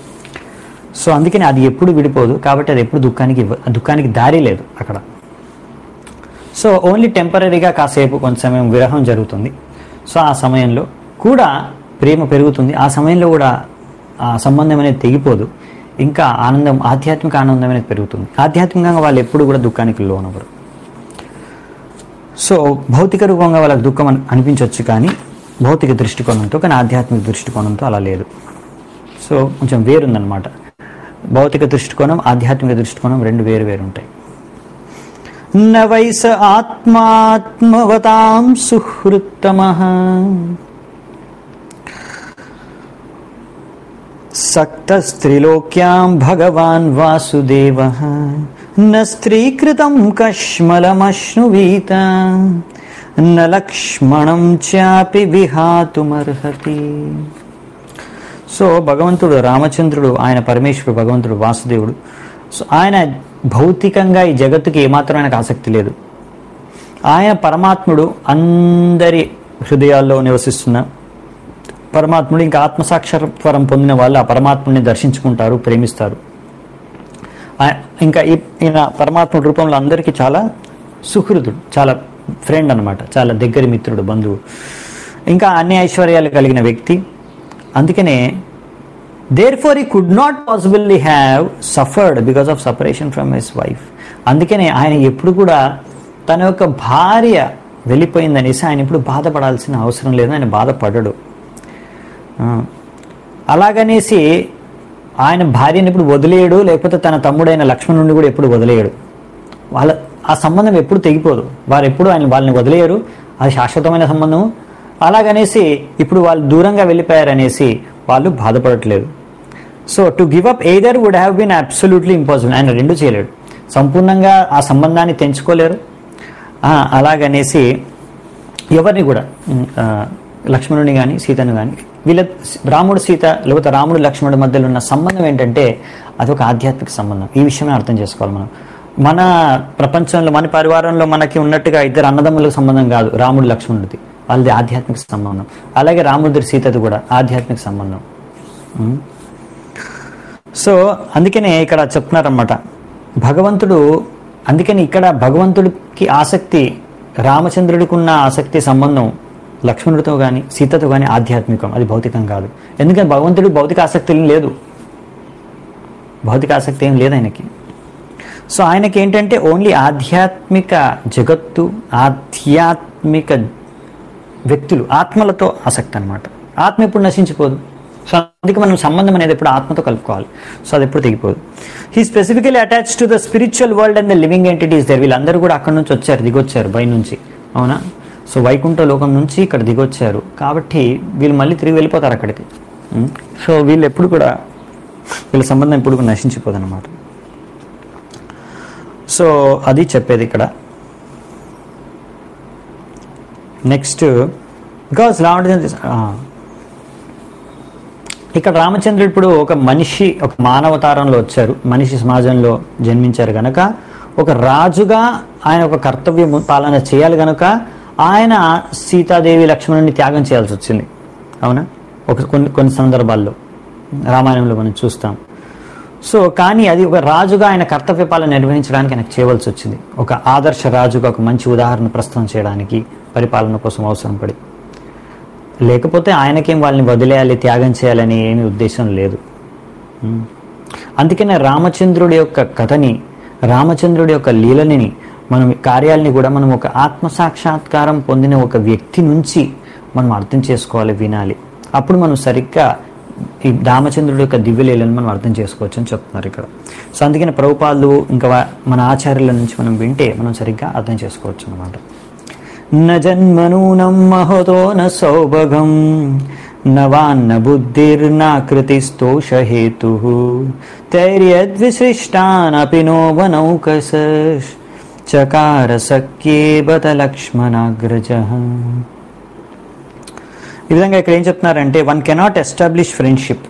సో అందుకని అది ఎప్పుడు విడిపోదు కాబట్టి అది ఎప్పుడు దుఃఖానికి ఇవ్వ- దుఃఖానికి దారి లేదు అక్కడ సో ఓన్లీ టెంపరీగా కాసేపు కొంత సమయం విరహం జరుగుతుంది సో ఆ సమయంలో కూడా ప్రేమ పెరుగుతుంది ఆ సమయంలో కూడా ఆ సంబంధం అనేది తెగిపోదు ఇంకా ఆనందం ఆధ్యాత్మిక ఆనందం అనేది పెరుగుతుంది ఆధ్యాత్మికంగా వాళ్ళు ఎప్పుడు కూడా దుఃఖానికి లోనవ్వరు సో భౌతిక రూపంగా వాళ్ళకి దుఃఖం అని- అనిపించవచ్చు కానీ భౌతిక దృష్టికోణంతో కానీ ఆధ్యాత్మిక దృష్టికోణంతో అలా లేదు సో కొంచెం వేరుందనమాట భౌతిక దృష్టికోణం ఆధ్యాత్మిక దృష్టికోణం రెండు వేరు వేరు ఉంటాయి న వైస ఆత్మాత్మవతాం సుహృత్తమ సక్తస్త్రిలోక్యాం భగవాన్ వాసుదేవ న స్త్రీకృతం కష్మలమశ్నువీత న లక్ష్మణం చాపి విహాతుమర్హతి సో భగవంతుడు రామచంద్రుడు ఆయన పరమేశ్వరుడు భగవంతుడు వాసుదేవుడు సో ఆయన భౌతికంగా ఈ జగత్తుకి ఏమాత్రం ఆయనకు ఆసక్తి లేదు ఆయన పరమాత్ముడు అందరి హృదయాల్లో నివసిస్తున్న పరమాత్ముడు ఇంకా ఆత్మసాక్షరత్వరం పొందిన వాళ్ళు ఆ పరమాత్ముడిని దర్శించుకుంటారు ప్రేమిస్తారు ఆ- ఇంకా ఈ- ఈయన పరమాత్ముడి రూపంలో అందరికీ చాలా సుహృదుడు చాలా ఫ్రెండ్ అన్నమాట చాలా దగ్గరి మిత్రుడు బంధువు ఇంకా అన్ని ఐశ్వర్యాలు కలిగిన వ్యక్తి అందుకనే therefore he could not possibly have suffered because of separation from his wife అందుకనే ఆయన ఎప్పుడు కూడా తన యొక్క భార్య వెళ్ళిపోయిందనేసి ఆయన ఇప్పుడు బాధపడాల్సిన అవసరం లేదు ఆయన బాధపడడు ఆ, అలాగనేసి ఆయన భార్యని ఎప్పుడు వదిలేయడు లేకపోతే తన తమ్ముడైన లక్ష్మణుడిని కూడా ఎప్పుడు వదిలేయడు వాళ్ళ ఆ సంబంధం ఎప్పుడు తెగిపోదు వారు ఎప్పుడు ఆయన వాళ్ళని వదిలేయరు అది శాశ్వతమైన సంబంధం అలాగనేసి ఇప్పుడు వాళ్ళు దూరంగా వెళ్ళిపోయారనేసి వాళ్ళు బాధపడట్లేదు so to give up either would have been absolutely impossible ఆయన రెండు చేయలేడు సంపూర్ణంగా ఆ సంబంధాన్ని తెంచుకోలేరు ఆ, అలాగనేసి ఎవరిని కూడా ఉమ్, ఆ, లక్ష్మణుని కానీ సీతను కానీ వీళ్ళ రాముడు సీత లేకపోతే రాముడు లక్ష్మణుడి మధ్యలో ఉన్న సంబంధం ఏంటంటే అది ఒక ఆధ్యాత్మిక సంబంధం ఈ విషయమే అర్థం చేసుకోవాలి మనం మన ప్రపంచంలో మన పరివారంలో మనకి ఉన్నట్టుగా ఇద్దరు అన్నదమ్ములకు సంబంధం కాదు రాముడు లక్ష్మణుడిది వాళ్ళది ఆధ్యాత్మిక సంబంధం అలాగే రాముడి సీతది కూడా ఆధ్యాత్మిక సంబంధం ఉమ్. సో అందుకనే ఇక్కడ చెప్తున్నారన్నమాట భగవంతుడు అందుకని ఇక్కడ భగవంతుడికి ఆసక్తి రామచంద్రుడికి ఉన్న ఆసక్తి సంబంధం లక్ష్మణుడితో కానీ సీతతో కానీ ఆధ్యాత్మికం అది భౌతికం కాదు ఎందుకంటే భగవంతుడికి భౌతిక ఆసక్తి ఏం లేదు భౌతిక ఆసక్తి ఏం లేదు ఆయనకి సో ఆయనకి ఏంటంటే ఓన్లీ ఆధ్యాత్మిక జగత్తు ఆధ్యాత్మిక వ్యక్తులు ఆత్మలతో ఆసక్తి అనమాట ఆత్మ ఎప్పుడు నశించిపోదు సో అందుకే మనం సంబంధం అనేది ఎప్పుడు ఆత్మతో కలుపుకోవాలి సో అది ఎప్పుడు తెగిపోదు he specifically attach to the spiritual world and the living entities there వీళ్ళందరూ కూడా అక్కడ నుంచి వచ్చారు దిగొచ్చారు బై నుంచి అవునా సో వైకుంఠ లోకం నుంచి ఇక్కడ దిగొచ్చారు కాబట్టి వీళ్ళు మళ్ళీ తిరిగి వెళ్ళిపోతారు అక్కడికి ఉం? సో వీళ్ళు ఎప్పుడు కూడా వీళ్ళ సంబంధం ఎప్పుడు కూడా నశించిపోదు అనమాట సో అది చెప్పేది ఇక్కడ నెక్స్ట్ బికాస్ రామచంద్ర ఆ, ఇక్కడ రామచంద్రుడు ఇప్పుడు ఒక మనిషి ఒక మానవతారంలో వచ్చారు మనిషి సమాజంలో జన్మించారు గనక ఒక రాజుగా ఆయన ఒక కర్తవ్యం పాలన చేయాలి గనక ఆయన సీతాదేవి లక్ష్మణుని త్యాగం చేయాల్సి వచ్చింది అవునా ఒక కొన్ని కొన్ని సందర్భాల్లో రామాయణంలో మనం చూస్తాం సో కానీ అది ఒక రాజుగా ఆయన కర్తవ్య పాలన నిర్వహించడానికి ఆయనకు చేయవలసి వచ్చింది ఒక ఆదర్శ రాజుగా ఒక మంచి ఉదాహరణ ప్రస్తుతం చేయడానికి పరిపాలన కోసం అవసరం పడి లేకపోతే ఆయనకేం వాళ్ళని వదిలేయాలి త్యాగం చేయాలని ఏమీ ఉద్దేశం లేదు ఉమ్. అందుకనే రామచంద్రుడి యొక్క కథని రామచంద్రుడి యొక్క లీలని మనం కార్యాలని కూడా మనం ఒక ఆత్మ సాక్షాత్కారం పొందిన ఒక వ్యక్తి నుంచి మనం అర్థం చేసుకోవాలి వినాలి అప్పుడు మనం సరిగ్గా ఈ రామచంద్రుడి యొక్క దివ్యలీలను మనం అర్థం చేసుకోవచ్చు అని చెప్తున్నారు ఇక్కడ సో అందుకని ప్రభుపాలు ఇంకా వా- మన ఆచార్యుల నుంచి మనం వింటే మనం సరిగ్గా అర్థం చేసుకోవచ్చు అనమాట न जन्मनूनं महतो न सौभगं न वान्न बुद्धिर्नाकृतिस्तोषहेतुः तैर्यद्विसृष्टानपि नो वनौकसश्चकार सख्ये बत లక్ష్మణాగ్రజः ఈ విధంగా ఇక్కడ ఏం చెప్తున్నారంటే one cannot establish friendship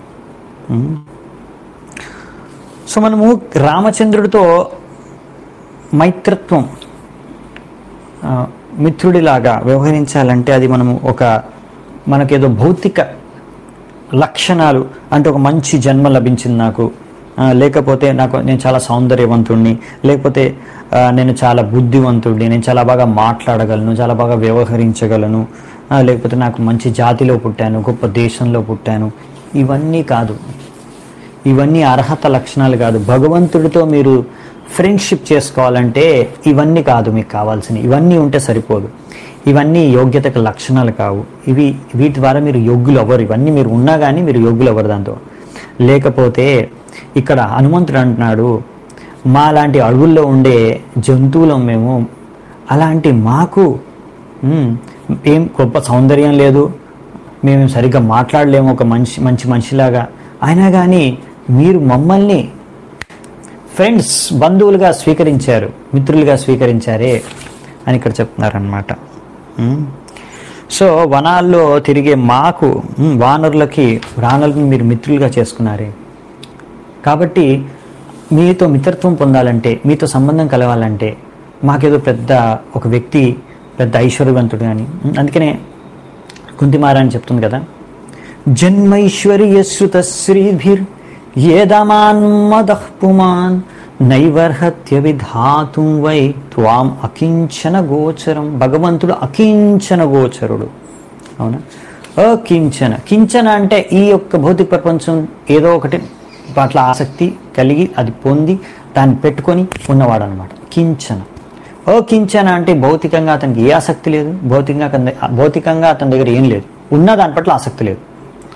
so మనము రామచంద్రుడితో మైత్రత్వం ఆ, మిత్రుడిలాగా వ్యవహరించాలంటే అది మనము ఒక మనకేదో భౌతిక లక్షణాలు అంటే ఒక మంచి జన్మ లభించింది నాకు ఆ, లేకపోతే నాకు నేను చాలా సౌందర్యవంతుడిని లేకపోతే ఆ, నేను చాలా బుద్ధివంతుడిని నేను చాలా బాగా మాట్లాడగలను చాలా బాగా వ్యవహరించగలను ఆ, లేకపోతే నాకు మంచి జాతిలో పుట్టాను గొప్ప దేశంలో పుట్టాను ఇవన్నీ కాదు ఇవన్నీ అర్హత లక్షణాలు కాదు భగవంతుడితో మీరు ఫ్రెండ్షిప్ చేసుకోవాలంటే ఇవన్నీ కాదు మీకు కావాల్సినవి ఇవన్నీ ఉంటే సరిపోదు ఇవన్నీ యోగ్యతకు లక్షణాలు కావు ఇవి వీటి ద్వారా మీరు యోగ్యులు అవ్వరు ఇవన్నీ మీరు ఉన్నా కానీ మీరు యోగ్యులు అవ్వరు దాంతో లేకపోతే ఇక్కడ హనుమంతుడు అంటున్నాడు మా లాంటి అడవుల్లో ఉండే జంతువులం మేము అలాంటి మాకు ఉమ్, ఏం గొప్ప సౌందర్యం లేదు మేము సరిగ్గా మాట్లాడలేము ఒక మనిషి మంచి మనిషిలాగా అయినా కానీ మీరు మమ్మల్ని ఫ్రెండ్స్ బంధువులుగా స్వీకరించారు మిత్రులుగా స్వీకరించారే అని ఇక్కడ చెప్తున్నారనమాట సో వనాల్లో తిరిగే మాకు ఉమ్, వానరులకి వానరులను మీరు మిత్రులుగా చేసుకున్నారే కాబట్టి మీతో మిత్రత్వం పొందాలంటే మీతో సంబంధం కలవాలంటే మాకేదో పెద్ద ఒక వ్యక్తి పెద్ద ఐశ్వర్యవంతుడు కానీ అందుకనే కుంతిమారాన్ని చెప్తుంది కదా జన్మైశ్వర్యశ్రుత శ్రీభిర్ ఏదమాన్మదః పుమాన్ నైవర్హత్య విధాతుం వై త్వాం అకించన గోచరం భగవంతుడు అకించన గోచరుడు అవునా అకించన కించన అంటే ఈ యొక్క భౌతిక ప్రపంచం ఏదో ఒకటి పట్ల ఆసక్తి కలిగి అది పొంది దాన్ని పెట్టుకొని ఉన్నవాడు అనమాట కించన అకించన అంటే భౌతికంగా అతనికి ఏ ఆసక్తి లేదు భౌతికంగా అతని భౌతికంగా అతని దగ్గర ఏం లేదు ఉన్న దాని పట్ల ఆసక్తి లేదు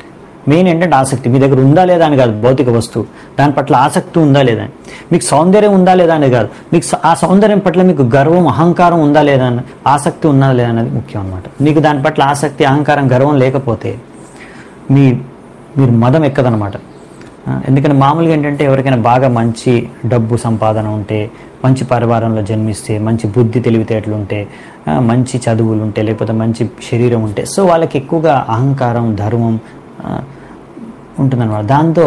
మెయిన్ ఏంటంటే ఆసక్తి మీ దగ్గర ఉందా లేదా అని కాదు భౌతిక వస్తువు దాని పట్ల ఆసక్తి ఉందా లేదా అని మీకు సౌందర్యం ఉందా లేదా అని కాదు మీకు స- ఆ సౌందర్యం పట్ల మీకు గర్వం అహంకారం ఉందా లేదా అని ఆసక్తి ఉందా లేదా అనేది ముఖ్యం అనమాట మీకు దాని పట్ల ఆసక్తి అహంకారం గర్వం లేకపోతే మీ మీరు మదం ఎక్కదనమాట ఆ, ఎందుకంటే మామూలుగా ఏంటంటే ఎవరికైనా బాగా మంచి డబ్బు సంపాదన ఉంటే మంచి పరివారంలో జన్మిస్తే మంచి బుద్ధి తెలివితేటలు ఉంటే ఆ, మంచి చదువులు ఉంటే లేకపోతే మంచి శరీరం ఉంటే సో వాళ్ళకి ఎక్కువగా అహంకారం ధర్మం ఆ, ఉంటుందన్నమాట దాంతో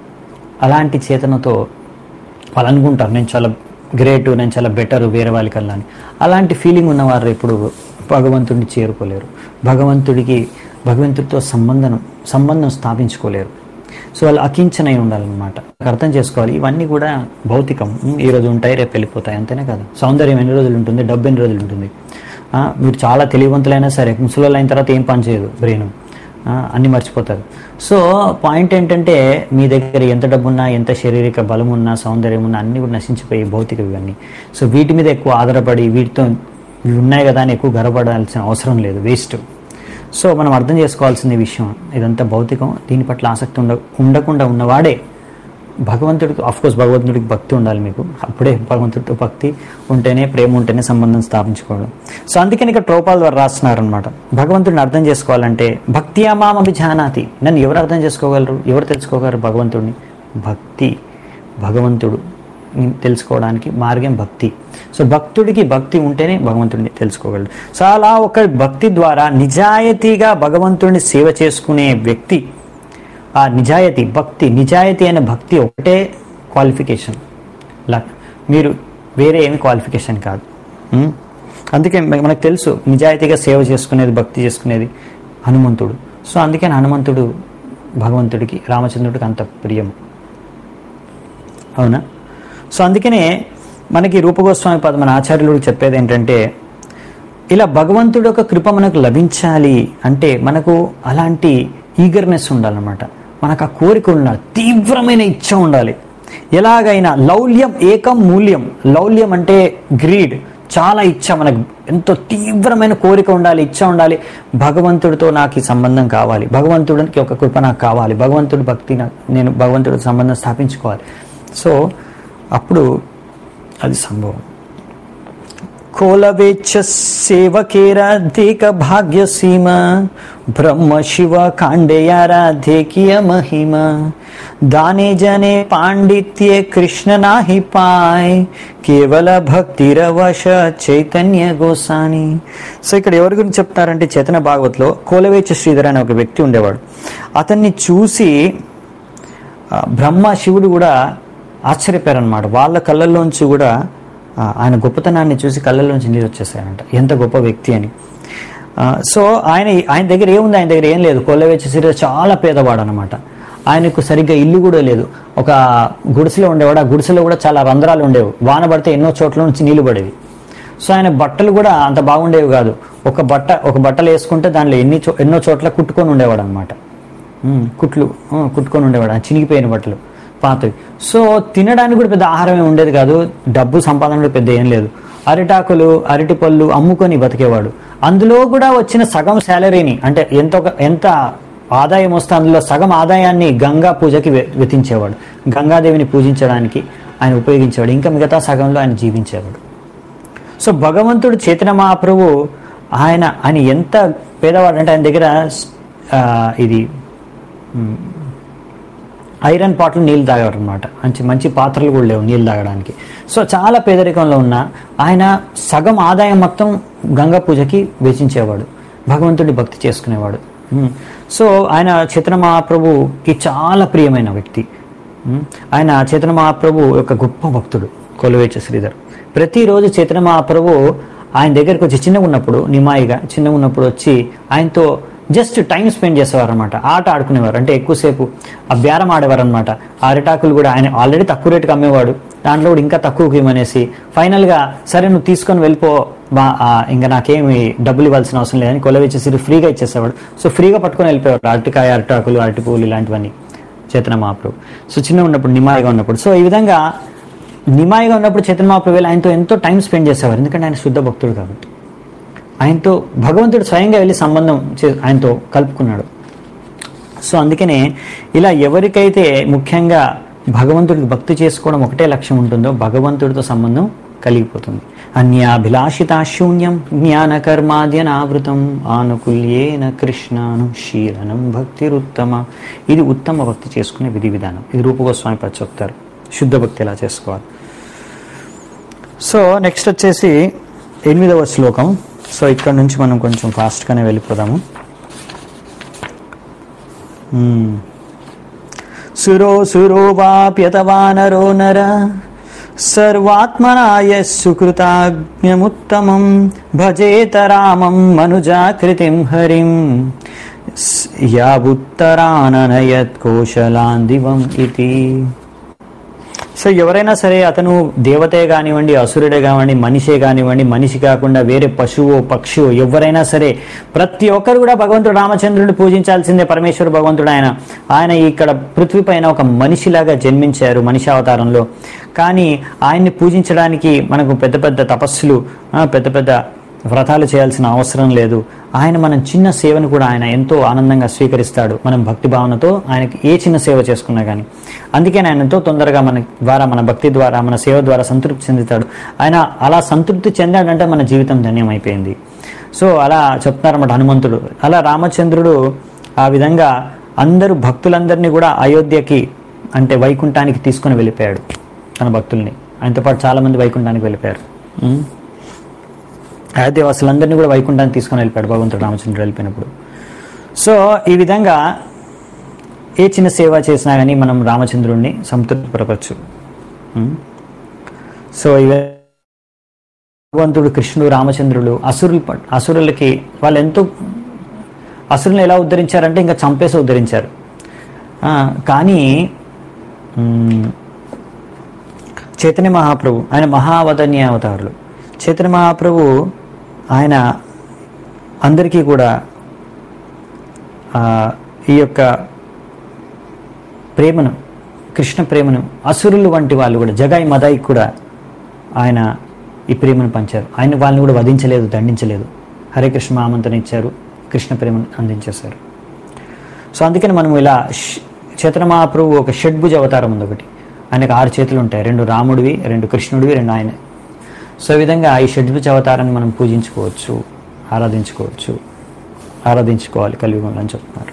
అలాంటి చేతనతో వాళ్ళు అనుకుంటారు నేను చాలా గ్రేట్ నేను చాలా బెటర్ వేరే వాళ్ళకల్లా అని అలాంటి ఫీలింగ్ ఉన్నవారు ఇప్పుడు భగవంతుడిని చేరుకోలేరు భగవంతుడికి భగవంతుడితో సంబంధం సంబంధం స్థాపించుకోలేరు సో వాళ్ళు అకించనై ఉండాలన్నమాట అర్థం చేసుకోవాలి ఇవన్నీ కూడా భౌతికం ఉమ్, ఈ రోజు ఉంటాయి రేపు వెళ్ళిపోతాయి అంతేనే కదా సౌందర్యం ఎన్ని రోజులు ఉంటుంది డబ్బు ఎన్ని రోజులు ఉంటుంది ఆ, మీరు చాలా తెలివివంతులైనా సరే ముసలోళ్ళు అయిన తర్వాత ఏం పని చేయదు బ్రెయిన్ ఆ, అన్ని మర్చిపోతారు సో పాయింట్ ఏంటంటే మీ దగ్గర ఎంత డబ్బున్నా ఎంత శారీరక బలం ఉన్నా సౌందర్యం ఉన్నా అన్ని కూడా నశించిపోయి భౌతిక ఇవన్నీ సో వీటి మీద ఎక్కువ ఆధారపడి వీటితో ఇవి ఉన్నాయి కదా అని ఎక్కువ గర్వపడాల్సిన అవసరం లేదు వేస్ట్ సో మనం అర్థం చేసుకోవాల్సిన ఈ విషయం ఇదంతా భౌతికం దీని పట్ల ఆసక్తి ఉండ ఉండకుండా ఉన్నవాడే భగవంతుడికి కోర్స్ భగవంతుడికి భక్తి ఉండాలి మీకు అప్పుడే భగవంతుడితో భక్తి ఉంటేనే ప్రేమ ఉంటేనే సంబంధం స్థాపించుకోవడం సో అందుకని ఇక్కడ ట్రోపాల్ ద్వారా రాస్తున్నారనమాట భగవంతుడిని అర్థం చేసుకోవాలంటే భక్తి అమామ జానాతి నన్ను ఎవరు అర్థం చేసుకోగలరు ఎవరు తెలుసుకోగలరు భగవంతుడిని భక్తి భగవంతుడు తెలుసుకోవడానికి మార్గం భక్తి సో భక్తుడికి భక్తి ఉంటేనే భగవంతుడిని తెలుసుకోగలడు సో అలా ఒక భక్తి ద్వారా నిజాయితీగా భగవంతుడిని సేవ చేసుకునే వ్యక్తి ఆ నిజాయితీ భక్తి నిజాయితీ అనే భక్తి ఒకటే క్వాలిఫికేషన్ లా మీరు వేరే ఏమి క్వాలిఫికేషన్ కాదు ఉం? అందుకే మ- మనకు తెలుసు నిజాయితీగా సేవ చేసుకునేది భక్తి చేసుకునేది హనుమంతుడు సో అందుకని హనుమంతుడు భగవంతుడికి రామచంద్రుడికి అంత ప్రియం అవునా సో అందుకనే మనకి రూపగోస్వామి పద మన ఆచార్యులు చెప్పేది ఏంటంటే ఇలా భగవంతుడి యొక్క కృప మనకు లభించాలి అంటే మనకు అలాంటి ఈగర్నెస్ ఉండాలన్నమాట మనకు ఆ కోరిక ఉండాలి తీవ్రమైన ఇచ్చ ఉండాలి ఎలాగైనా లౌల్యం ఏకం మూల్యం లౌల్యం అంటే గ్రీడ్ చాలా ఇచ్చ మనకు ఎంతో తీవ్రమైన కోరిక ఉండాలి ఇచ్చ ఉండాలి భగవంతుడితో నాకు ఈ సంబంధం కావాలి భగవంతుడికి ఒక కృప నాకు కావాలి భగవంతుడి భక్తి నాకు నేను భగవంతుడితో సంబంధం స్థాపించుకోవాలి సో అప్పుడు అది సంభవం కోలవేచ్చ సేవకేరాధిక భాగ్యసీమ బ్రహ్మ శివ కాండేయారాధేకియ మహిమ దానే జనే పాండిత్యే కృష్ణ నాహి పాయ్ కేవల భక్తిరవశ చైతన్య గోసాని సో ఇక్కడ ఎవరి గురించి చెప్తారంటే చేతన భాగవత్లో కోలవేచ్చ శ్రీధర్ అనే ఒక వ్యక్తి ఉండేవాడు అతన్ని చూసి ఆ, బ్రహ్మ శివుడు కూడా ఆశ్చర్యపోయారనమాట వాళ్ళ కళ్ళల్లోంచి కూడా ఆ, ఆయన గొప్పతనాన్ని చూసి కళ్ళల్లోంచి నీరు వచ్చేసాయంట ఎంత గొప్ప వ్యక్తి అని ఆ, సో ఆయన ఆయన దగ్గర ఏముంది ఆయన దగ్గర ఏం లేదు కొల్లవేచి సిరి చాలా పేదవాడు అనమాట ఆయనకు సరిగ్గా ఇల్లు కూడా లేదు ఒక గుడిసెలో ఉండేవాడు ఆ గుడిసెలో కూడా చాలా రంధ్రాలు ఉండేవి వాన పడితే ఎన్నో చోట్ల నుంచి నీళ్లు పడేవి సో ఆయన బట్టలు కూడా అంత బాగుండేవి కాదు ఒక బట్ట ఒక బట్టలు వేసుకుంటే దానిలో ఎన్ని చో ఎన్నో చోట్ల కుట్టుకొని ఉండేవాడు అనమాట ఉమ్, కుట్లు ఉమ్, కుట్టుకొని ఉండేవాడు ఆ చినిగిపోయిన బట్టలు పాతవి సో తినడానికి కూడా పెద్ద ఆహారం ఏమి ఉండేది కాదు డబ్బు సంపాదన కూడా పెద్ద ఏం లేదు అరిటాకులు అరటి పళ్ళు అమ్ముకొని బతికేవాడు అందులో కూడా వచ్చిన సగం శాలరీని అంటే ఎంత ఒక- ఎంత ఆదాయం వస్తే అందులో సగం ఆదాయాన్ని గంగా పూజకి వె- వెచ్చించేవాడు గంగాదేవిని పూజించడానికి ఆయన ఉపయోగించేవాడు ఇంకా మిగతా సగంలో ఆయన జీవించేవాడు సో భగవంతుడు చైతన్య మహాప్రభు ఆయన ఆయన ఎంత పేదవాడు అంటే ఆయన దగ్గర ఆ, ఇది మ్, ఐరన్ పాటలు నీళ్ళు తాగేవారు అనమాట మంచి మంచి పాత్రలు కూడా లేవు నీళ్ళు తాగడానికి సో చాలా పేదరికంలో ఉన్న ఆయన సగం ఆదాయం మొత్తం గంగా పూజకి వెచ్చించేవాడు భగవంతుడి భక్తి చేసుకునేవాడు మ్, సో ఆయన చైతన్య మహాప్రభుకి చాలా ప్రియమైన వ్యక్తి మ్, ఆయన చైతన్య మహాప్రభు యొక్క గొప్ప భక్తుడు కొలువేచ శ్రీధర్ ప్రతిరోజు చైతన్య మహాప్రభు ఆయన దగ్గరికి వచ్చి చిన్నగా ఉన్నప్పుడు నిమాయిగా చిన్నగా ఉన్నప్పుడు వచ్చి ఆయనతో జస్ట్ టైం స్పెండ్ చేసేవారు అనమాట ఆట ఆడుకునేవారు అంటే ఎక్కువసేపు ఆ బేరం ఆడేవారు అనమాట అరిటాకులు కూడా ఆయన ఆల్రెడీ తక్కువ రేటుకి అమ్మేవాడు దాంట్లో కూడా ఇంకా తక్కువకి ఇవ్వమనేసి ఫైనల్గా సరే నువ్వు తీసుకొని వెళ్ళిపో బా ఆ, ఇంకా నాకేమి డబ్బులు ఇవ్వాల్సిన అవసరం లేదని కొలవిచ్చేసి ఫ్రీగా ఇచ్చేసేవాడు సో ఫ్రీగా పట్టుకొని వెళ్ళిపోయేవాడు అరటికాయ అరిటాకులు అరటి పువ్వులు ఇలాంటివన్నీ చేతన మహాప్రభు సో చిన్న ఉన్నప్పుడు నిమాయిగా ఉన్నప్పుడు సో ఈ విధంగా నిమాయిగా ఉన్నప్పుడు చైతన్య మహాప్రభు వెళ్ళి ఆయనతో ఎంతో టైం స్పెండ్ చేసేవారు ఎందుకంటే ఆయన శుద్ధ భక్తుడు కాబట్టి ఆయనతో భగవంతుడు స్వయంగా వెళ్ళి సంబంధం చే ఆయనతో కలుపుకున్నాడు సో అందుకనే ఇలా ఎవరికైతే ముఖ్యంగా భగవంతుడికి భక్తి చేసుకోవడం ఒకటే లక్ష్యం ఉంటుందో భగవంతుడితో సంబంధం కలిగిపోతుంది అన్యాభిలాషిత శూన్యం జ్ఞాన కర్మాద్యనావృతం ఆనుకుల్యేన కృష్ణాను శీలనం భక్తిరుత్తమ ఇది ఉత్తమ భక్తి చేసుకునే విధి విధానం ఇది రూపగోస్వామి పది చెప్తారు శుద్ధ భక్తి ఎలా చేసుకోవాలి సో నెక్స్ట్ వచ్చేసి ఎనిమిదవ శ్లోకం సో ఇక్కడ నుంచి మనం కొంచెం ఫాస్ట్గానే వెళ్ళిపోదాము మ్మ్. సురో సురో వాప్యతవానరో నర సర్వాత్మనాయ సుకృతాజ్ఞముత్తమం భజేత రామం మనుజాకృతిం హరిం స్- యావుత్తరాననయత్ కోశలాన్ దివం ఇది సో ఎవరైనా సరే అతను దేవతే కానివ్వండి అసురుడే కానివ్వండి మనిషే కానివ్వండి మనిషి కాకుండా వేరే పశువు పక్షు ఎవరైనా సరే ప్రతి ఒక్కరు కూడా భగవంతుడు రామచంద్రుడిని పూజించాల్సిందే పరమేశ్వర భగవంతుడు ఆయన ఆయన ఇక్కడ పృథ్వీ పైన ఒక మనిషిలాగా జన్మించారు మనిషి అవతారంలో కానీ ఆయన్ని పూజించడానికి మనకు పెద్ద పెద్ద తపస్సులు ఆ, పెద్ద పెద్ద వ్రతాలు చేయాల్సిన అవసరం లేదు ఆయన మనం చిన్న సేవను కూడా ఆయన ఎంతో ఆనందంగా స్వీకరిస్తాడు మనం భక్తి భావనతో ఆయనకి ఏ చిన్న సేవ చేసుకున్నా కానీ అందుకే ఆయన ఎంతో తొందరగా మన ద్వారా మన భక్తి ద్వారా మన సేవ ద్వారా సంతృప్తి చెందుతాడు ఆయన అలా సంతృప్తి చెందాడంటే మన జీవితం ధన్యమైపోయింది సో అలా చెప్తున్నారన్నమాట హనుమంతుడు అలా రామచంద్రుడు ఆ విధంగా అందరూ భక్తులందరినీ కూడా అయోధ్యకి అంటే వైకుంఠానికి తీసుకొని వెళ్ళిపోయాడు తన భక్తుల్ని ఆయనతో పాటు చాలా మంది వైకుంఠానికి వెళ్ళిపోయారు ఉం? అయోధ్య వాసులందరినీ కూడా వైకుంఠానికి తీసుకొని వెళ్ళిపోయాడు భగవంతుడు రామచంద్రుడు వెళ్ళిపోయినప్పుడు సో ఈ విధంగా ఏ చిన్న సేవ చేసినా కానీ మనం రామచంద్రుడిని సంతృప్తిపరచు ఉం? సో ఇవ భగవంతుడు కృష్ణుడు రామచంద్రుడు అసురులు పట్- అసురులకి వాళ్ళు ఎంతో అసురులను ఎలా ఉద్ధరించారంటే ఇంకా చంపేసి ఉద్ధరించారు ఆ, కానీ ఉమ్, చైతన్య మహాప్రభు ఆయన మహావదన్య అవతారులు చైతన్య మహాప్రభు ఆయన అందరికీ కూడా ఆ, ఈ యొక్క ప్రేమను కృష్ణ ప్రేమను అసురులు వంటి వాళ్ళు కూడా జగాయి మదాయి కూడా ఆయన ఈ ప్రేమను పంచారు ఆయన వాళ్ళని కూడా వధించలేదు దండించలేదు హరే కృష్ణ మామంతని ఇచ్చారు కృష్ణ ప్రేమను అందించేశారు సో అందుకని మనం ఇలా ష్- చైతన్య మహాప్రభు ఒక షడ్భుజ అవతారం ఉంది ఒకటి ఆయనకు ఆరు చేతులు ఉంటాయి రెండు రాముడివి రెండు కృష్ణుడివి రెండు ఆయన సో ఈ విధంగా ఈ షడ్భుజ అవతారాన్ని మనం పూజించుకోవచ్చు ఆరాధించుకోవచ్చు ఆరాధించుకోవాలి కలియుగంలో అని చెప్తున్నారు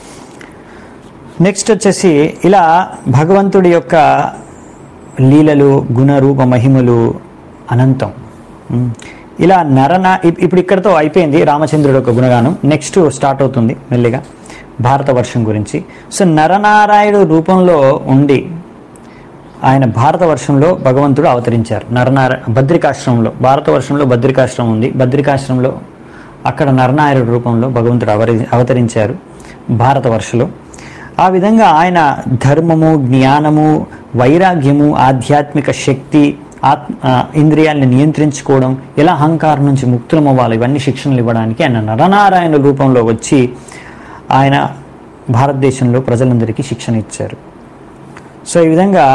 నెక్స్ట్ వచ్చేసి ఇలా భగవంతుడి యొక్క లీలలు గుణరూప మహిమలు అనంతం ఉమ్. ఇలా నరన ఇప్- ఇప్పుడు ఇక్కడతో అయిపోయింది రామచంద్రుడు యొక్క గుణగానం నెక్స్ట్ స్టార్ట్ అవుతుంది మెల్లిగా భారతవర్షం గురించి సో నరనారాయణుడు రూపంలో ఉండి ఆయన భారతవర్షంలో భగవంతుడు అవతరించారు నరనార బద్రికాశ్రమంలో భారతవర్షంలో బద్రికాశ్రమం ఉంది బద్రికాశ్రమంలో అక్కడ నరనారాయణుడి రూపంలో భగవంతుడు అవరి అవతరించారు భారతవర్షలో ఆ విధంగా ఆయన ధర్మము జ్ఞానము వైరాగ్యము ఆధ్యాత్మిక శక్తి ఆత్మ ఆ, ఇంద్రియాల్ని నియంత్రించుకోవడం ఎలా అహంకారం నుంచి ముక్తులం అవ్వాలి ఇవన్నీ శిక్షణలు ఇవ్వడానికి ఆయన నరనారాయణ రూపంలో వచ్చి ఆయన భారతదేశంలో ప్రజలందరికీ శిక్షణ ఇచ్చారు సో ఈ విధంగా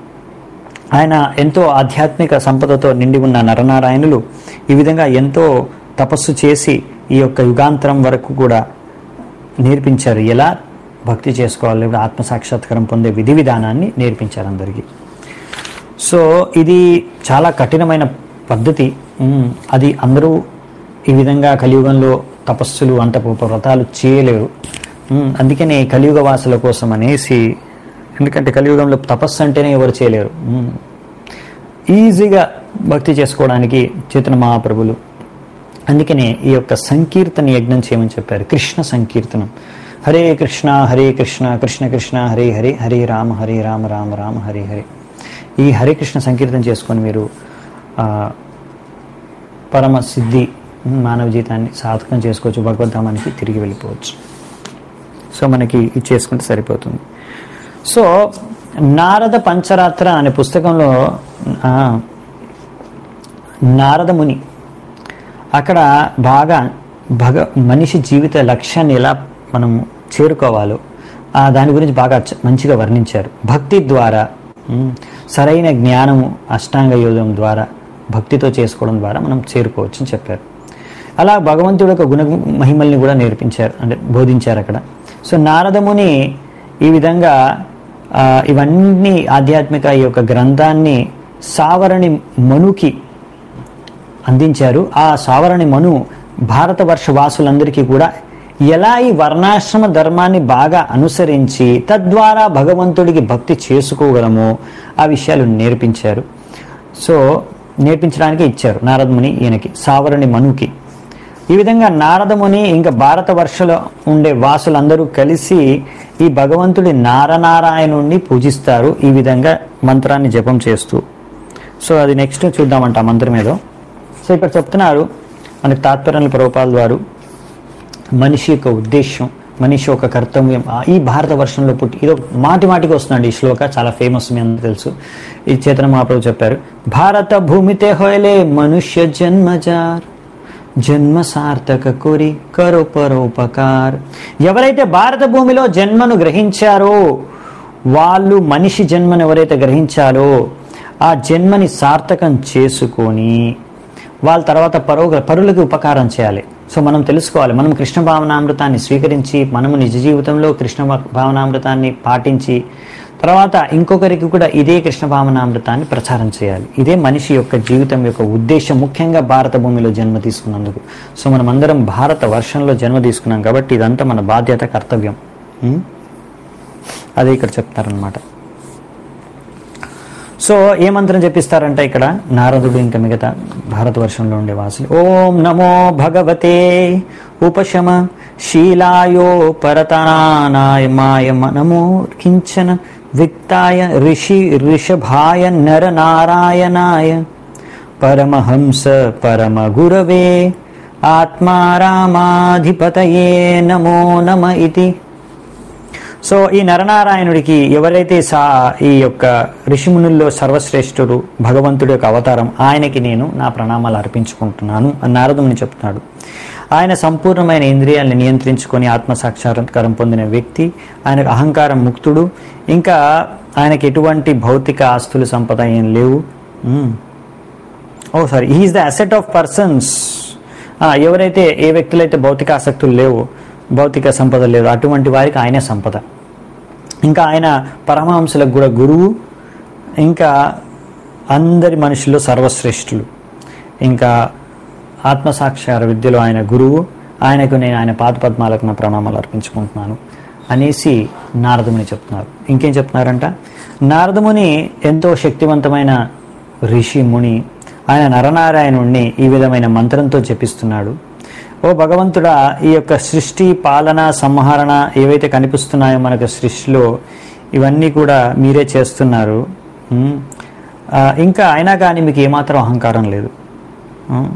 ఆయన ఎంతో ఆధ్యాత్మిక సంపదతో నిండి ఉన్న నరనారాయణులు ఈ విధంగా ఎంతో తపస్సు చేసి ఈ యొక్క యుగాంతరం వరకు కూడా నేర్పించారు ఎలా భక్తి చేసుకోవాలి లేదా ఆత్మ సాక్షాత్కారం పొందే విధి విధానాన్ని నేర్పించారు అందరికీ సో ఇది చాలా కఠినమైన పద్ధతి ఉమ్, అది అందరూ ఈ విధంగా కలియుగంలో తపస్సులు అంత వ్రతాలు చేయలేరు ఉమ్, అందుకనే కలియుగ వాసుల కోసం అనేసి ఎందుకంటే కలియుగంలో తపస్సు అంటేనే ఎవరు చేయలేరు ఉమ్, ఈజీగా భక్తి చేసుకోవడానికి చేతన మహాప్రభులు అందుకనే ఈ యొక్క సంకీర్తన యజ్ఞం చేయమని చెప్పారు కృష్ణ సంకీర్తనం హరే కృష్ణ హరే కృష్ణ కృష్ణ కృష్ణ హరే హరే హరే రామ హరే రామ రామ రామ హరే హరే ఈ హరే కృష్ణ సంకీర్తన చేసుకొని మీరు ఆ, పరమ సిద్ధి మానవ జీవితాన్ని సాధకం చేసుకోవచ్చు భగవద్ధామానికి తిరిగి వెళ్ళిపోవచ్చు సో మనకి ఇది చేసుకుంటే సరిపోతుంది సో నారద పంచరాత్ర అనే పుస్తకంలో ఆ, నారద ముని అక్కడ బాగా భగ మనిషి జీవిత లక్ష్యాన్ని ఎలా మనం చేరుకోవాలో ఆ దాని గురించి బాగా చ- మంచిగా వర్ణించారు భక్తి ద్వారా ఉమ్, సరైన జ్ఞానము అష్టాంగ యోగం ద్వారా భక్తితో చేసుకోవడం ద్వారా మనం చేరుకోవచ్చు అని చెప్పారు అలా భగవంతుడు యొక్క గుణ మహిమల్ని కూడా నేర్పించారు అంటే బోధించారు అక్కడ సో నారదముని ఈ విధంగా ఆ, ఇవన్నీ ఆధ్యాత్మిక ఈ యొక్క గ్రంథాన్ని సావరణి మనుకి అందించారు ఆ సావరణి మను భారతవర్ష వాసులందరికీ కూడా ఎలా ఈ వర్ణాశ్రమ ధర్మాన్ని బాగా అనుసరించి తద్వారా భగవంతుడికి భక్తి చేసుకోగలమో ఆ విషయాలు నేర్పించారు సో నేర్పించడానికి ఇచ్చారు నారదముని ఈయనకి సావరణి మనుకి ఈ విధంగా నారదముని ఇంకా భారతవర్షలో ఉండే వాసులందరూ కలిసి ఈ భగవంతుడి నారనారాయణుణ్ణి పూజిస్తారు ఈ విధంగా మంత్రాన్ని జపం చేస్తూ సో అది నెక్స్ట్ చూద్దామంట ఆ మంత్రం ఏదో సో ఇక్కడ చెప్తున్నారు మనకి తాత్పర్యాల ప్రభుపాల వారు మనిషి యొక్క ఉద్దేశం మనిషి యొక్క కర్తవ్యం ఆ ఈ భారత వర్షంలో పుట్టి ఇదో మాటి మాటికి వస్తుందండి ఈ శ్లోక చాలా ఫేమస్ మీ అందరూ తెలుసు ఈ చేతన మహాప్రభు చెప్పారు భారత భూమితే హోయలే మనుష్య జన్మజార్ జన్మ సార్థక కొరి కరో పరోపకార్ ఎవరైతే భారత భూమిలో జన్మను గ్రహించారో వాళ్ళు మనిషి జన్మను ఎవరైతే గ్రహించారో ఆ జన్మని సార్థకం చేసుకొని వాళ్ళ తర్వాత పరో పరులకు ఉపకారం చేయాలి సో మనం తెలుసుకోవాలి మనం కృష్ణ భావనామృతాన్ని స్వీకరించి మనము నిజ జీవితంలో కృష్ణ భావనామృతాన్ని పాటించి తర్వాత ఇంకొకరికి కూడా ఇదే కృష్ణ భావనామృతాన్ని ప్రచారం చేయాలి ఇదే మనిషి యొక్క జీవితం యొక్క ఉద్దేశం ముఖ్యంగా భారత భూమిలో జన్మ తీసుకున్నందుకు సో మనం అందరం భారత వర్షంలో జన్మ తీసుకున్నాం కాబట్టి ఇదంతా మన బాధ్యత కర్తవ్యం ఉం? అదే ఇక్కడ చెప్తారనమాట సో ఏ మంత్రం చెప్పిస్తారంటే ఇక్కడ నారదుడు ఇంకా మిగతా భారతవర్షంలో ఉండే వాసులు ఓం నమో భగవతే ఉపశమ శీలాయో పరతనానాయ మాయ నమో కించన విత్తాయ ఋషి ఋషభాయ నర నారాయణాయ పరమహంస పరమ గురవే ఆత్మా రామాధిపతయే నమో నమ ఇతి సో ఈ నరనారాయణుడికి ఎవరైతే సా ఈ యొక్క ఋషిమునుల్లో సర్వశ్రేష్ఠుడు భగవంతుడి యొక్క అవతారం ఆయనకి నేను నా ప్రణామాలు అర్పించుకుంటున్నాను అని నారదుని చెప్తున్నాడు ఆయన సంపూర్ణమైన ఇంద్రియాలను నియంత్రించుకొని ఆత్మ సాక్షాత్కారం పొందిన వ్యక్తి ఆయనకు అహంకారం ముక్తుడు ఇంకా ఆయనకి ఎటువంటి భౌతిక ఆస్తులు సంపద ఏం లేవు మ్మ్. Oh sorry he is the asset of persons ఎవరైతే ఏ వ్యక్తులైతే భౌతిక ఆసక్తులు లేవు భౌతిక సంపద లేదు అటువంటి వారికి ఆయనే సంపద ఇంకా ఆయన పరమహంసులకు కూడా గురువు ఇంకా అందరి మనుషుల్లో సర్వశ్రేష్ఠులు ఇంకా ఆత్మసాక్షార విద్యలో ఆయన గురువు ఆయనకు నేను ఆయన పాదపద్మాలకు నా ప్రణామాలు అర్పించుకుంటున్నాను అనేసి నారదముని చెప్తున్నారు ఇంకేం చెప్తున్నారంట నారదముని ఎంతో శక్తివంతమైన ఋషి ముని ఆయన నరనారాయణుణ్ణి ఈ విధమైన మంత్రంతో చెప్పిస్తున్నాడు ఓ భగవంతుడా ఈ యొక్క సృష్టి పాలన సంహరణ ఏవైతే కనిపిస్తున్నాయో మనకు సృష్టిలో ఇవన్నీ కూడా మీరే చేస్తున్నారు ఉమ్. ఆ, ఇంకా అయినా కానీ మీకు ఏమాత్రం అహంకారం లేదు ఉమ్.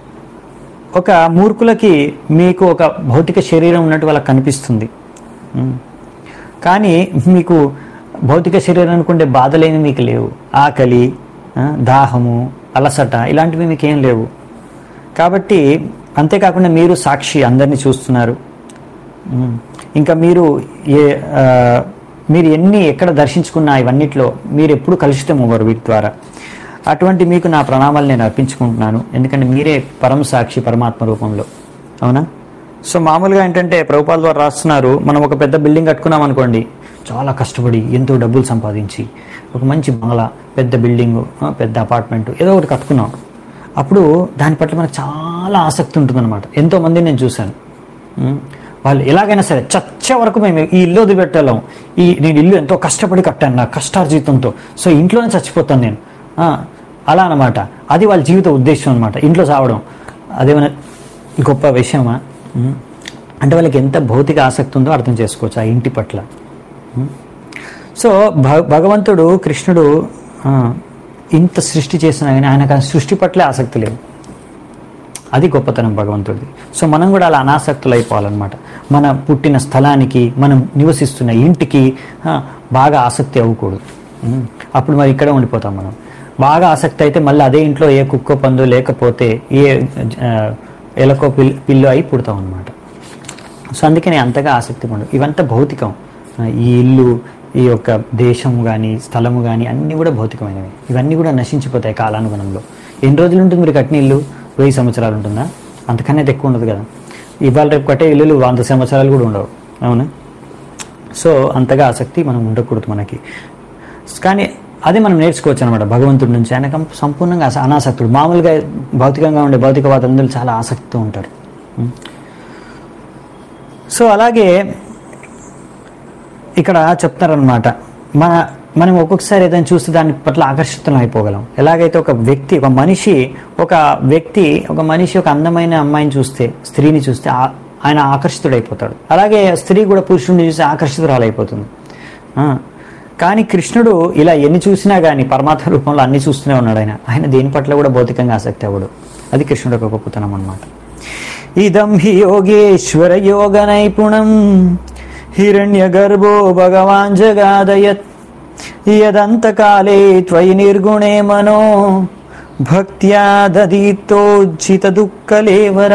ఒక మూర్ఖులకి మీకు ఒక భౌతిక శరీరం ఉన్నట్టు వాళ్ళకి కనిపిస్తుంది ఉమ్. కానీ మీకు భౌతిక శరీరం అనుకుంటే బాధలేమి మీకు లేవు ఆకలి ఆ, దాహము అలసట ఇలాంటివి మీకు ఏం లేవు కాబట్టి అంతేకాకుండా మీరు సాక్షి అందరినీ చూస్తున్నారు ఉమ్. ఇంకా మీరు ఏ ఆ, మీరు ఎన్ని ఎక్కడ దర్శించుకున్నా ఇవన్నిట్లో మీరు ఎప్పుడు కలుషితం అవ్వరు వీటి ద్వారా అటువంటి మీకు నా ప్రణామాలు నేను అర్పించుకుంటున్నాను ఎందుకంటే మీరే పరమ సాక్షి పరమాత్మ రూపంలో అవునా సో మామూలుగా ఏంటంటే ప్రభుపాల ద్వారా రాస్తున్నారు మనం ఒక పెద్ద బిల్డింగ్ కట్టుకున్నాం అనుకోండి చాలా కష్టపడి ఎంతో డబ్బులు సంపాదించి ఒక మంచి బంగ్లా పెద్ద బిల్డింగ్ పెద్ద అపార్ట్మెంట్ ఏదో ఒకటి కట్టుకున్నాం అప్పుడు దాని పట్ల మనకు చాలా ఆసక్తి ఉంటుందన్నమాట ఎంతో మందిని నేను చూశాను ఉమ్, వాళ్ళు ఎలాగైనా సరే చచ్చే వరకు మేము ఈ ఇల్లు వదిలిపెట్టాం ఈ నేను ఇల్లు ఎంతో కష్టపడి కట్టాను నా కష్టార్జితంతో సో ఇంట్లోనే చచ్చిపోతాను నేను ఆ, అలా అన్నమాట అది వాళ్ళ జీవిత ఉద్దేశం అనమాట ఇంట్లో చావడం అదేమైనా గొప్ప విషయమా ఉమ్. అంటే వాళ్ళకి ఎంత భౌతిక ఆసక్తి ఉందో అర్థం చేసుకోవచ్చు ఆ ఇంటి పట్ల ఉమ్. సో భ- భగవంతుడు కృష్ణుడు ఆ, ఇంత సృష్టి చేసినా కానీ ఆయనకు ఆ సృష్టి పట్లే ఆసక్తి లేదు అది గొప్పతనం భగవంతుడిది సో మనం కూడా అలా అనాసక్తులు అయిపోవాలన్నమాట మన పుట్టిన స్థలానికి మనం నివసిస్తున్న ఇంటికి ఆ, బాగా ఆసక్తి అవ్వకూడదు ఉమ్. అప్పుడు మరి ఇక్కడే ఉండిపోతాం మనం బాగా ఆసక్తి అయితే మళ్ళీ అదే ఇంట్లో ఏ కుక్కో పందో లేకపోతే ఏ ఆ, ఎలకో పిల్ పిల్లు అయి పుడతాం అనమాట సో అందుకని అంతగా ఆసక్తి ఉండదు ఇవంతా భౌతికం ఆ, ఈ ఇల్లు ఈ యొక్క దేశము కానీ స్థలము కానీ అన్నీ కూడా భౌతికమైనవి ఇవన్నీ కూడా నశించిపోతాయి కాలానుగుణంలో ఎన్ని రోజులు ఉంటుంది మీరు కట్టిన ఇల్లు వెయ్యి సంవత్సరాలు ఉంటుందా అంతకన్నా అయితే ఎక్కువ ఉండదు కదా ఇవాళ రేపు కట్టే ఇల్లులు వంద సంవత్సరాలు కూడా ఉండవు అవునా సో అంతగా ఆసక్తి మనం ఉండకూడదు మనకి కానీ అది మనం నేర్చుకోవచ్చు అనమాట భగవంతుడి నుంచి ఆయన కం- సంపూర్ణంగా అస- అనాసక్తుడు మామూలుగా భౌతికంగా ఉండే భౌతికవాదంలో చాలా ఆసక్తితో ఉంటారు ఉం. సో అలాగే ఇక్కడ చెప్తారనమాట మన మనం ఒక్కొక్కసారి ఏదైనా చూస్తే దాని పట్ల ఆకర్షితం అయిపోగలం ఎలాగైతే ఒక వ్యక్తి ఒక మనిషి ఒక వ్యక్తి ఒక మనిషి ఒక అందమైన అమ్మాయిని చూస్తే స్త్రీని చూస్తే ఆ- ఆయన ఆకర్షితుడైపోతాడు అలాగే స్త్రీ కూడా పురుషుడిని చూసి ఆకర్షితురాలైపోతుంది ఆ, కానీ కృష్ణుడు ఇలా ఎన్ని చూసినా కానీ పరమాత్మ రూపంలో అన్ని చూస్తూనే ఉన్నాడు ఆయన ఆయన దేని పట్ల కూడా భౌతికంగా ఆసక్తి అవ్వడు అది కృష్ణుడు ఒక గొప్పతనం అన్నమాట ఇదం హి యోగేశ్వర యోగ నైపుణం హిరణ్య గర్భో భగవాన్ జగాదయత్ యదంతకాలే త్వయి నిర్గుణే మనో భక్త్యా దదీతోజ్జిత దుఃఖలేవర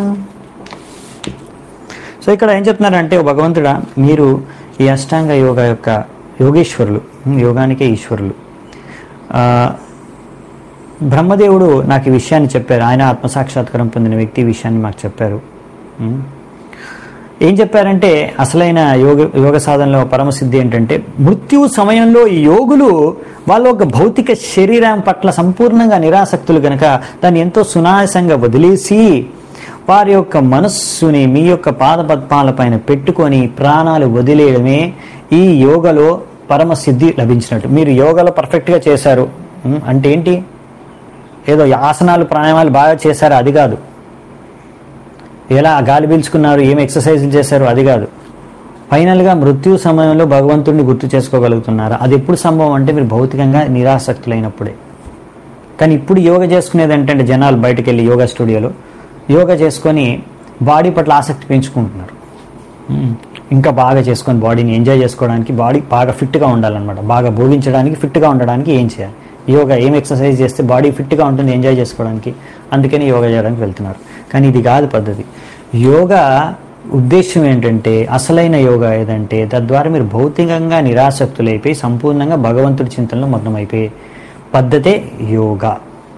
సో ఇక్కడ ఏం చెప్తున్నారంటే ఓ భగవంతుడా మీరు ఈ అష్టాంగ యోగ యొక్క యోగేశ్వరులు ఉమ్, యోగానికే ఈశ్వరులు ఆ, బ్రహ్మదేవుడు నాకు ఈ విషయాన్ని చెప్పారు ఆయన ఆత్మసాక్షాత్కారం పొందిన వ్యక్తి ఈ విషయాన్ని మాకు చెప్పారు ఉమ్. ఏం చెప్పారంటే అసలైన యోగ యోగ సాధనలో పరమసిద్ధి ఏంటంటే మృత్యు సమయంలో ఈ యోగులు వాళ్ళ ఒక భౌతిక శరీరం పట్ల సంపూర్ణంగా నిరాసక్తులు గనక దాన్ని ఎంతో సునాయాసంగా వదిలేసి వారి యొక్క మనస్సుని మీ యొక్క పాదపద్మాల పైన పెట్టుకొని ప్రాణాలు వదిలేయడమే ఈ యోగలో పరమసిద్ధి లభించినట్టు మీరు యోగలో పర్ఫెక్ట్గా చేశారు ఉం, అంటే ఏంటి ఏదో ఆసనాలు ప్రాణాయామాలు బాగా చేశారు అది కాదు ఎలా గాలి పీల్చుకున్నారు ఏం ఎక్సర్సైజులు చేశారు అది కాదు ఫైనల్గా మృత్యు సమయంలో భగవంతుడిని గుర్తు చేసుకోగలుగుతున్నారు అది ఎప్పుడు సంభవం అంటే మీరు భౌతికంగా నిరాసక్తులైనప్పుడే కానీ ఇప్పుడు యోగా చేసుకునేది ఏంటంటే జనాలు బయటకు వెళ్ళి యోగా స్టూడియోలో యోగా చేసుకొని బాడీ పట్ల ఆసక్తి పెంచుకుంటున్నారు మ్మ్. ఇంకా బాగా చేసుకొని బాడీని ఎంజాయ్ చేసుకోవడానికి బాడీ బాగా ఫిట్గా ఉండాలన్నమాట బాగా భోగించడానికి ఫిట్గా ఉండడానికి ఏం చేయాలి యోగా ఏం ఎక్సర్సైజ్ చేస్తే బాడీ ఫిట్గా ఉంటుంది ఎంజాయ్ చేసుకోవడానికి అందుకని యోగా చేయడానికి వెళ్తున్నారు కానీ ఇది కాదు పద్ధతి యోగా ఉద్దేశం ఏంటంటే అసలైన యోగా ఏదంటే తద్వారా మీరు భౌతికంగా నిరాసక్తులైపోయి సంపూర్ణంగా భగవంతుడి చింతనలో మగ్నమైపోయే పద్ధతే యోగా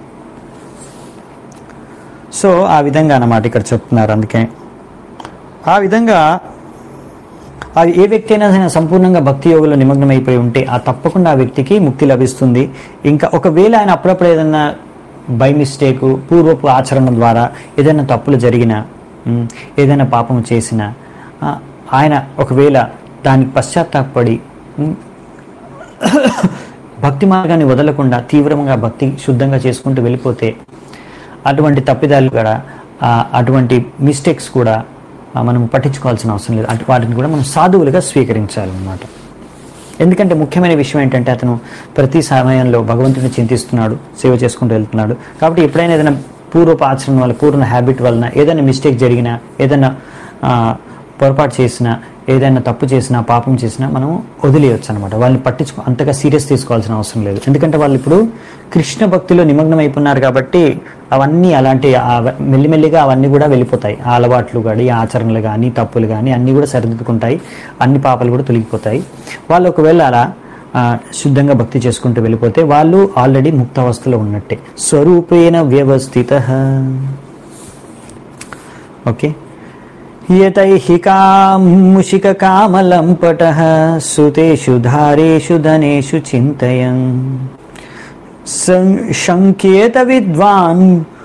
సో ఆ విధంగా అన్నమాట ఇక్కడ చెప్తున్నారు అందుకే ఆ విధంగా అది ఏ వ్యక్తి అయినా సరే సంపూర్ణంగా భక్తి యోగంలో నిమగ్నమైపోయి ఉంటే ఆ తప్పకుండా ఆ వ్యక్తికి ముక్తి లభిస్తుంది ఇంకా ఒకవేళ ఆయన అప్పుడప్పుడు ఏదైనా బై మిస్టేక్ పూర్వపు ఆచరణ ద్వారా ఏదైనా తప్పులు జరిగినా ఉమ్, ఏదైనా పాపం చేసినా ఆ, ఆయన ఒకవేళ దానికి పశ్చాత్తాపడి ఉమ్, భక్తి మార్గాన్ని వదలకుండా తీవ్రంగా భక్తి శుద్ధంగా చేసుకుంటూ వెళ్ళిపోతే అటువంటి తప్పిదాలు కూడా ఆ, అటువంటి మిస్టేక్స్ కూడా ఆ, మనం పట్టించుకోవాల్సిన అవసరం లేదు అటు వాటిని కూడా మనం సాధువులుగా స్వీకరించాలన్నమాట ఎందుకంటే ముఖ్యమైన విషయం ఏంటంటే అతను ప్రతి సమయంలో భగవంతుడిని చింతిస్తున్నాడు సేవ చేసుకుంటూ వెళ్తున్నాడు కాబట్టి ఎప్పుడైనా ఏదైనా పూర్వపు ఆచరణ వల్ల పూర్ణ హ్యాబిట్ వలన ఏదైనా మిస్టేక్ జరిగినా ఏదైనా ఆ, పొరపాటు చేసినా ఏదైనా తప్పు చేసినా పాపం చేసినా మనం వదిలేయచ్చు అనమాట వాళ్ళని పట్టించుకో అంతగా సీరియస్ తీసుకోవాల్సిన అవసరం లేదు ఎందుకంటే వాళ్ళు ఇప్పుడు కృష్ణ భక్తిలో నిమగ్నం అయిపోయినారు కాబట్టి అవన్నీ అలాంటి ఆ మెల్లిమెల్లిగా అవన్నీ కూడా వెళ్ళిపోతాయి ఆ అలవాట్లు కానీ ఆ ఆచరణలు కానీ తప్పులు కానీ అన్నీ కూడా సరిదిద్దుకుంటాయి అన్ని పాపాలు కూడా తొలగిపోతాయి వాళ్ళు ఒకవేళ అలా ఆ, శుద్ధంగా భక్తి చేసుకుంటూ వెళ్ళిపోతే వాళ్ళు ఆల్రెడీ ముక్తావస్థలో ఉన్నట్టే స్వరూపేణ వ్యవస్థిత ఓకే యతైహి కాముషిక కామలంపట సుతేషు ధారేషు ధనేషు చింతయన్ సం- శంకేత విద్వాన్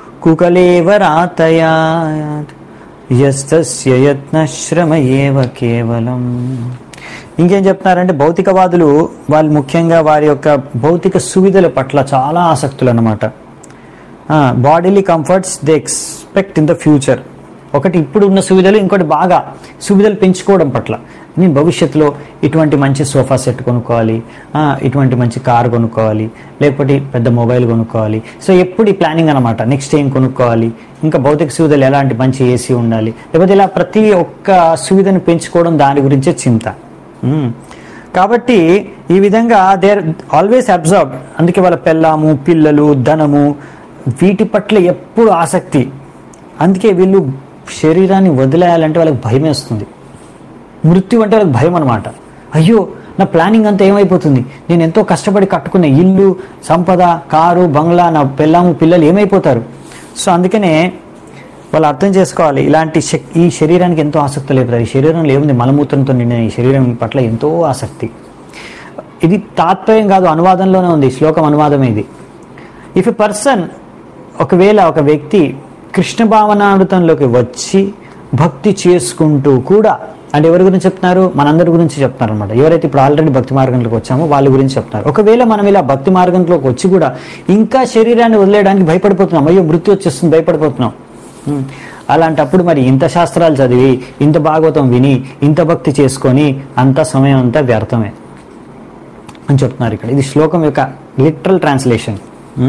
కుకలేవరాతయాత్ యస్తస్య యత్నశ్రమ ఏవ కేవలం ఇంకేం చెప్తున్నారంటే భౌతికవాదులు వాళ్ళు ముఖ్యంగా వారి యొక్క భౌతిక సువిధల పట్ల చాలా ఆసక్తులు అన్నమాట bodily comforts they expect in the future ఒకటి ఇప్పుడు ఉన్న సువిధలు ఇంకోటి బాగా సువిధలు పెంచుకోవడం పట్ల నేను భవిష్యత్తులో ఇటువంటి మంచి సోఫా సెట్ కొనుక్కోవాలి ఆ, ఇటువంటి మంచి కార్ కొనుక్కోవాలి లేకపోతే పెద్ద మొబైల్ కొనుక్కోవాలి సో ఎప్పుడు ఈ ప్లానింగ్ అనమాట నెక్స్ట్ ఏం కొనుక్కోవాలి ఇంకా భౌతిక సువిధలు ఎలాంటి మంచి ఏసీ ఉండాలి లేకపోతే ఇలా ప్రతి ఒక్క సువిధను పెంచుకోవడం దాని గురించే చింత మ్మ్. కాబట్టి ఈ విధంగా దే ఆర్ ఆల్వేస్ అబ్జర్వ్ అందుకే వాళ్ళ పెళ్ళాము పిల్లలు ధనము వీటి పట్ల ఎప్పుడు ఆసక్తి అందుకే వీళ్ళు శరీరాన్ని వదిలేయాలంటే వాళ్ళకి భయం వేస్తుంది మృత్యు అంటే వాళ్ళకి భయం అనమాట అయ్యో నా ప్లానింగ్ అంతా ఏమైపోతుంది నేను ఎంతో కష్టపడి కట్టుకున్న ఇల్లు సంపద కారు బంగ్లా నా పెళ్ళాము పిల్లలు ఏమైపోతారు సో అందుకనే వాళ్ళు అర్థం చేసుకోవాలి ఇలాంటి శక్ ఈ శరీరానికి ఎంతో ఆసక్తి లేపుతారు ఈ శరీరంలో ఏముంది మలమూత్రంతో నిండిన ఈ శరీరం పట్ల ఎంతో ఆసక్తి ఇది తాత్పర్యం కాదు అనువాదంలోనే ఉంది ఈ శ్లోకం అనువాదమే ఇది ఇఫ్ ఎ పర్సన్ ఒకవేళ ఒక వ్యక్తి కృష్ణ భావనామృతంలోకి వచ్చి భక్తి చేసుకుంటూ కూడా అంటే ఎవరి గురించి చెప్తున్నారు మనందరి గురించి చెప్తున్నారు అనమాట ఎవరైతే ఇప్పుడు ఆల్రెడీ భక్తి మార్గంలోకి వచ్చామో వాళ్ళ గురించి చెప్తున్నారు ఒకవేళ మనం ఇలా భక్తి మార్గంలోకి వచ్చి కూడా ఇంకా శరీరాన్ని వదిలేయడానికి భయపడిపోతున్నాం అయ్యో మృత్యు వచ్చేస్తుంది భయపడిపోతున్నాం ఉమ్. అలాంటప్పుడు మరి ఇంత శాస్త్రాలు చదివి ఇంత భాగవతం విని ఇంత భక్తి చేసుకొని అంత సమయం అంతా వ్యర్థమే అని చెప్తున్నారు ఇక్కడ ఇది శ్లోకం యొక్క లిటరల్ ట్రాన్స్లేషన్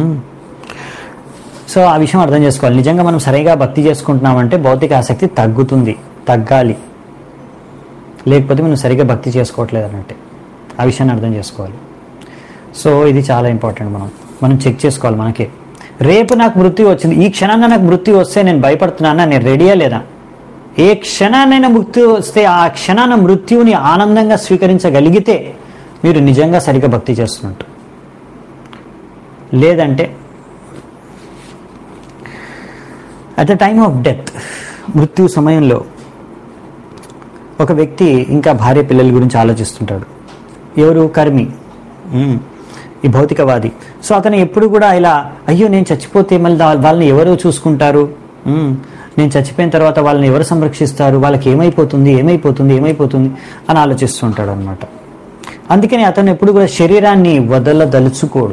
సో ఆ విషయం అర్థం చేసుకోవాలి నిజంగా మనం సరిగా భక్తి చేసుకుంటున్నామంటే భౌతిక ఆసక్తి తగ్గుతుంది తగ్గాలి లేకపోతే మనం సరిగా భక్తి చేసుకోవట్లేదు అన్నట్టే ఆ విషయాన్ని అర్థం చేసుకోవాలి సో ఇది చాలా ఇంపార్టెంట్ మనం మనం చెక్ చేసుకోవాలి మనకే రేపు నాకు మృత్యు వచ్చింది ఈ క్షణాన నాకు మృత్యు వస్తే నేను భయపడుతున్నానా నేను రెడీయా లేదా ఏ క్షణానైనా మృత్యు వస్తే ఆ క్షణాన మృత్యువుని ఆనందంగా స్వీకరించగలిగితే మీరు నిజంగా సరిగా భక్తి చేస్తున్నట్టు లేదంటే at the time of death మృత్యు సమయంలో ఒక వ్యక్తి ఇంకా భార్య పిల్లల గురించి ఆలోచిస్తుంటాడు ఎవరు కర్మి ఉమ్, ఈ భౌతికవాది సో అతను ఎప్పుడు కూడా ఇలా అయ్యో నేను చచ్చిపోతే మళ్ళీ దా- వాళ్ళని ఎవరు చూసుకుంటారు ఉమ్, నేను చచ్చిపోయిన తర్వాత వాళ్ళని ఎవరు సంరక్షిస్తారు వాళ్ళకి ఏమైపోతుంది ఏమైపోతుంది ఏమైపోతుంది అని ఆలోచిస్తుంటాడు అనమాట అందుకని అతను ఎప్పుడు కూడా శరీరాన్ని వదలదలుచుకోడు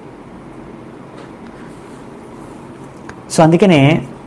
సో అందుకనే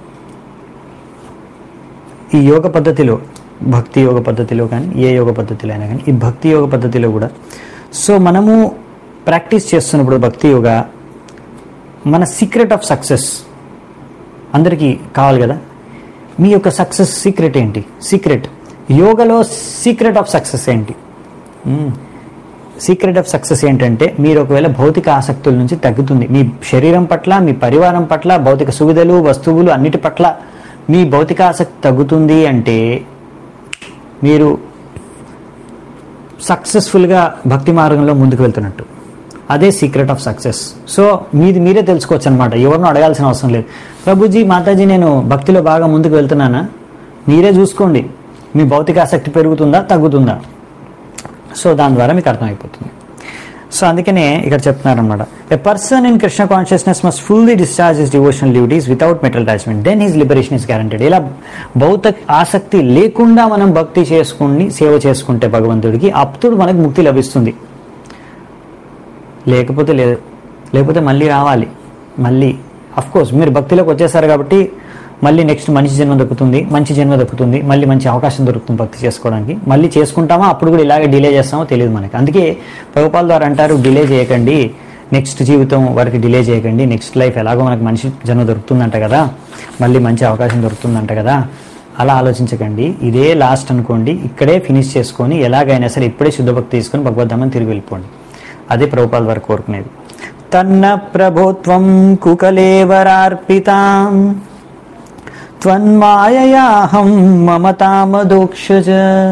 ఈ యోగ పద్ధతిలో భక్తి యోగ పద్ధతిలో కానీ ఏ యోగ పద్ధతిలో అయినా కానీ ఈ భక్తి యోగ పద్ధతిలో కూడా సో మనము ప్రాక్టీస్ చేస్తున్నప్పుడు భక్తి యోగ మన సీక్రెట్ ఆఫ్ సక్సెస్ అందరికీ కావాలి కదా మీ యొక్క సక్సెస్ సీక్రెట్ ఏంటి సీక్రెట్ యోగలో సీక్రెట్ ఆఫ్ సక్సెస్ ఏంటి సీక్రెట్ ఆఫ్ సక్సెస్ ఏంటంటే మీరు ఒకవేళ భౌతిక ఆసక్తుల నుంచి తగ్గుతుంది మీ శరీరం పట్ల మీ పరివారం పట్ల భౌతిక సువిధలు వస్తువులు అన్నిటి పట్ల మీ భౌతిక ఆసక్తి తగ్గుతుంది అంటే మీరు సక్సెస్ఫుల్గా భక్తి మార్గంలో ముందుకు వెళ్తున్నట్టు అదే సీక్రెట్ ఆఫ్ సక్సెస్ సో మీది మీరే తెలుసుకోవచ్చు అనమాట ఎవరినో అడగాల్సిన అవసరం లేదు ప్రభుజీ మాతాజీ నేను భక్తిలో బాగా ముందుకు వెళ్తున్నానా మీరే చూసుకోండి మీ భౌతిక ఆసక్తి పెరుగుతుందా తగ్గుతుందా సో దాని ద్వారా మీకు అర్థమైపోతుంది సో అందుకనే ఇక్కడ చెప్తున్నారు అనమాట a person in Krishna consciousness must fully discharge his devotional duties without mental attachment then his liberation is guaranteed ఇలా భౌతిక ఆసక్తి లేకుండా మనం భక్తి చేసుకుని సేవ చేసుకుంటే భగవంతుడికి అప్పుడు మనకు ముక్తి లభిస్తుంది లేకపోతే లేదు లేకపోతే మళ్ళీ రావాలి మళ్ళీ అఫ్ కోర్స్ మీరు భక్తిలోకి వచ్చేసారు కాబట్టి మళ్ళీ నెక్స్ట్ మంచి జన్మ దొరుకుతుంది మంచి జన్మ దొరుకుతుంది మళ్ళీ మంచి అవకాశం దొరుకుతుంది భక్తి చేసుకోవడానికి మళ్ళీ చేసుకుంటామా అప్పుడు కూడా ఇలాగే డిలే చేస్తామో తెలియదు మనకి అందుకే ప్రభుపాల్ ద్వారా అంటారు డిలే చేయకండి నెక్స్ట్ జీవితం వరకు డిలే చేయకండి నెక్స్ట్ లైఫ్ ఎలాగో మనకు మనిషి జన్మ దొరుకుతుందంట కదా మళ్ళీ మంచి అవకాశం దొరుకుతుందంట కదా అలా ఆలోచించకండి ఇదే లాస్ట్ అనుకోండి ఇక్కడే ఫినిష్ చేసుకొని ఎలాగైనా సరే ఇప్పుడే శుద్ధ భక్తి తీసుకొని భగవద్ధామని తిరిగి వెళ్ళిపోండి అదే ప్రభుపాల్ వారు కోరుకునేది తన్న ప్రభుత్వం కుకలేవరార్పితాం త్వన్మాయయాహం మమతామదోక్షజ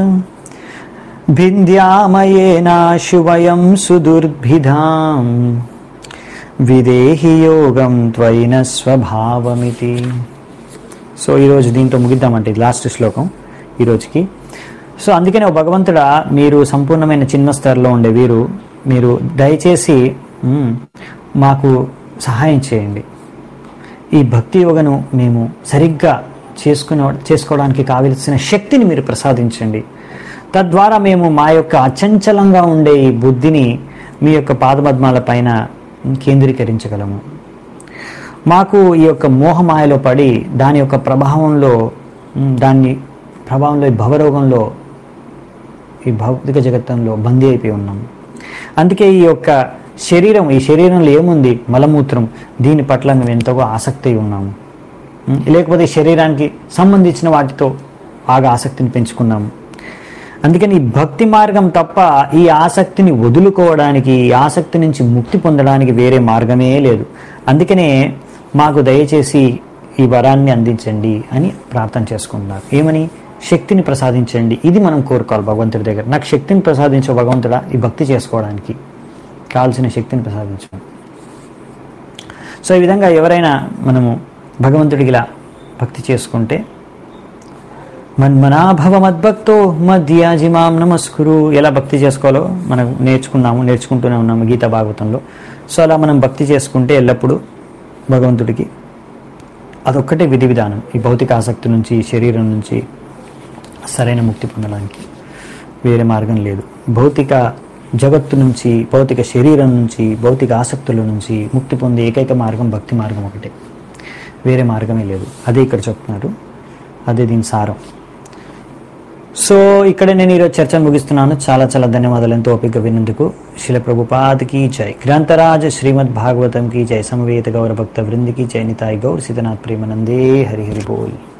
భింద్యామయేనాశువయం సుదుర్భిధాం విదేహి యోగం త్వయిన స్వభావమితి సో ఈరోజు దీంతో ముగిద్దామంటే ఇది లాస్ట్ శ్లోకం ఈరోజుకి సో అందుకనే ఓ భగవంతుడా మీరు సంపూర్ణమైన చిన్న స్థాయిలో ఉండే వీరు మీరు దయచేసి మ్, మాకు సహాయం చేయండి ఈ భక్తి యోగను మేము సరిగ్గా చేసుకునే చేసుకోవడానికి కావలసిన శక్తిని మీరు ప్రసాదించండి తద్వారా మేము మా యొక్క అచంచలంగా ఉండే ఈ బుద్ధిని మీ యొక్క పాదపద్మాల పైన కేంద్రీకరించగలము మాకు ఈ యొక్క మోహమాయలో పడి దాని యొక్క ప్రభావంలో మ్, దాన్ని ప్రభావంలో ఈ భవరోగంలో ఈ భౌతిక జగత్తంలో బందీ అయిపోయి ఉన్నాం అందుకే ఈ యొక్క శరీరం ఈ శరీరంలో ఏముంది మలమూత్రం దీని పట్ల మేము ఎంతగా ఆసక్తి ఉన్నాము ఉం? లేకపోతే ఈ శరీరానికి సంబంధించిన వాటితో బాగా ఆసక్తిని పెంచుకున్నాము అందుకని ఈ భక్తి మార్గం తప్ప ఈ ఆసక్తిని వదులుకోవడానికి ఈ ఆసక్తి నుంచి ముక్తి పొందడానికి వేరే మార్గమే లేదు అందుకనే మాకు దయచేసి ఈ వరాన్ని అందించండి అని ప్రార్థన చేసుకుంటున్నారు ఏమని శక్తిని ప్రసాదించండి ఇది మనం కోరుకోవాలి భగవంతుడి దగ్గర నాకు శక్తిని ప్రసాదించే భగవంతుడా ఈ భక్తి చేసుకోవడానికి కావాల్సిన శక్తిని ప్రసాదించండి సో ఈ విధంగా ఎవరైనా మనము భగవంతుడికి ఇలా భక్తి చేసుకుంటే మన్మనాభవ మద్భక్తో మధ్యాజిమాం నమస్కురు ఎలా భక్తి చేసుకోవాలో మనం నేర్చుకున్నాము నేర్చుకుంటూనే ఉన్నాము గీతా భాగవతంలో సో అలా మనం భక్తి చేసుకుంటే ఎల్లప్పుడూ భగవంతుడికి అదొక్కటే విధి విధానం ఈ భౌతిక ఆసక్తి నుంచి ఈ శరీరం నుంచి సరైన ముక్తి పొందడానికి వేరే మార్గం లేదు భౌతిక జగత్తు నుంచి భౌతిక శరీరం నుంచి భౌతిక ఆసక్తుల నుంచి ముక్తి పొందే ఏకైక మార్గం భక్తి మార్గం ఒకటే వేరే మార్గమే లేదు అదే ఇక్కడ చెప్తున్నారు అదే దీని సారం సో ఇక్కడ నేను ఈరోజు చర్చను ముగిస్తున్నాను చాలా చాలా ధన్యవాదాలు ఎంతో ఓపిక విన్నందుకు శిల ప్రభుపాద్ జై గ్రంథరాజ్ శ్రీమద్ భాగవతం కీ జై సమవేత గౌర భక్త వృందికి జై నితాయ్ గౌర్ సీతనాథ్ ప్రేమనందే హరి హరి బోల్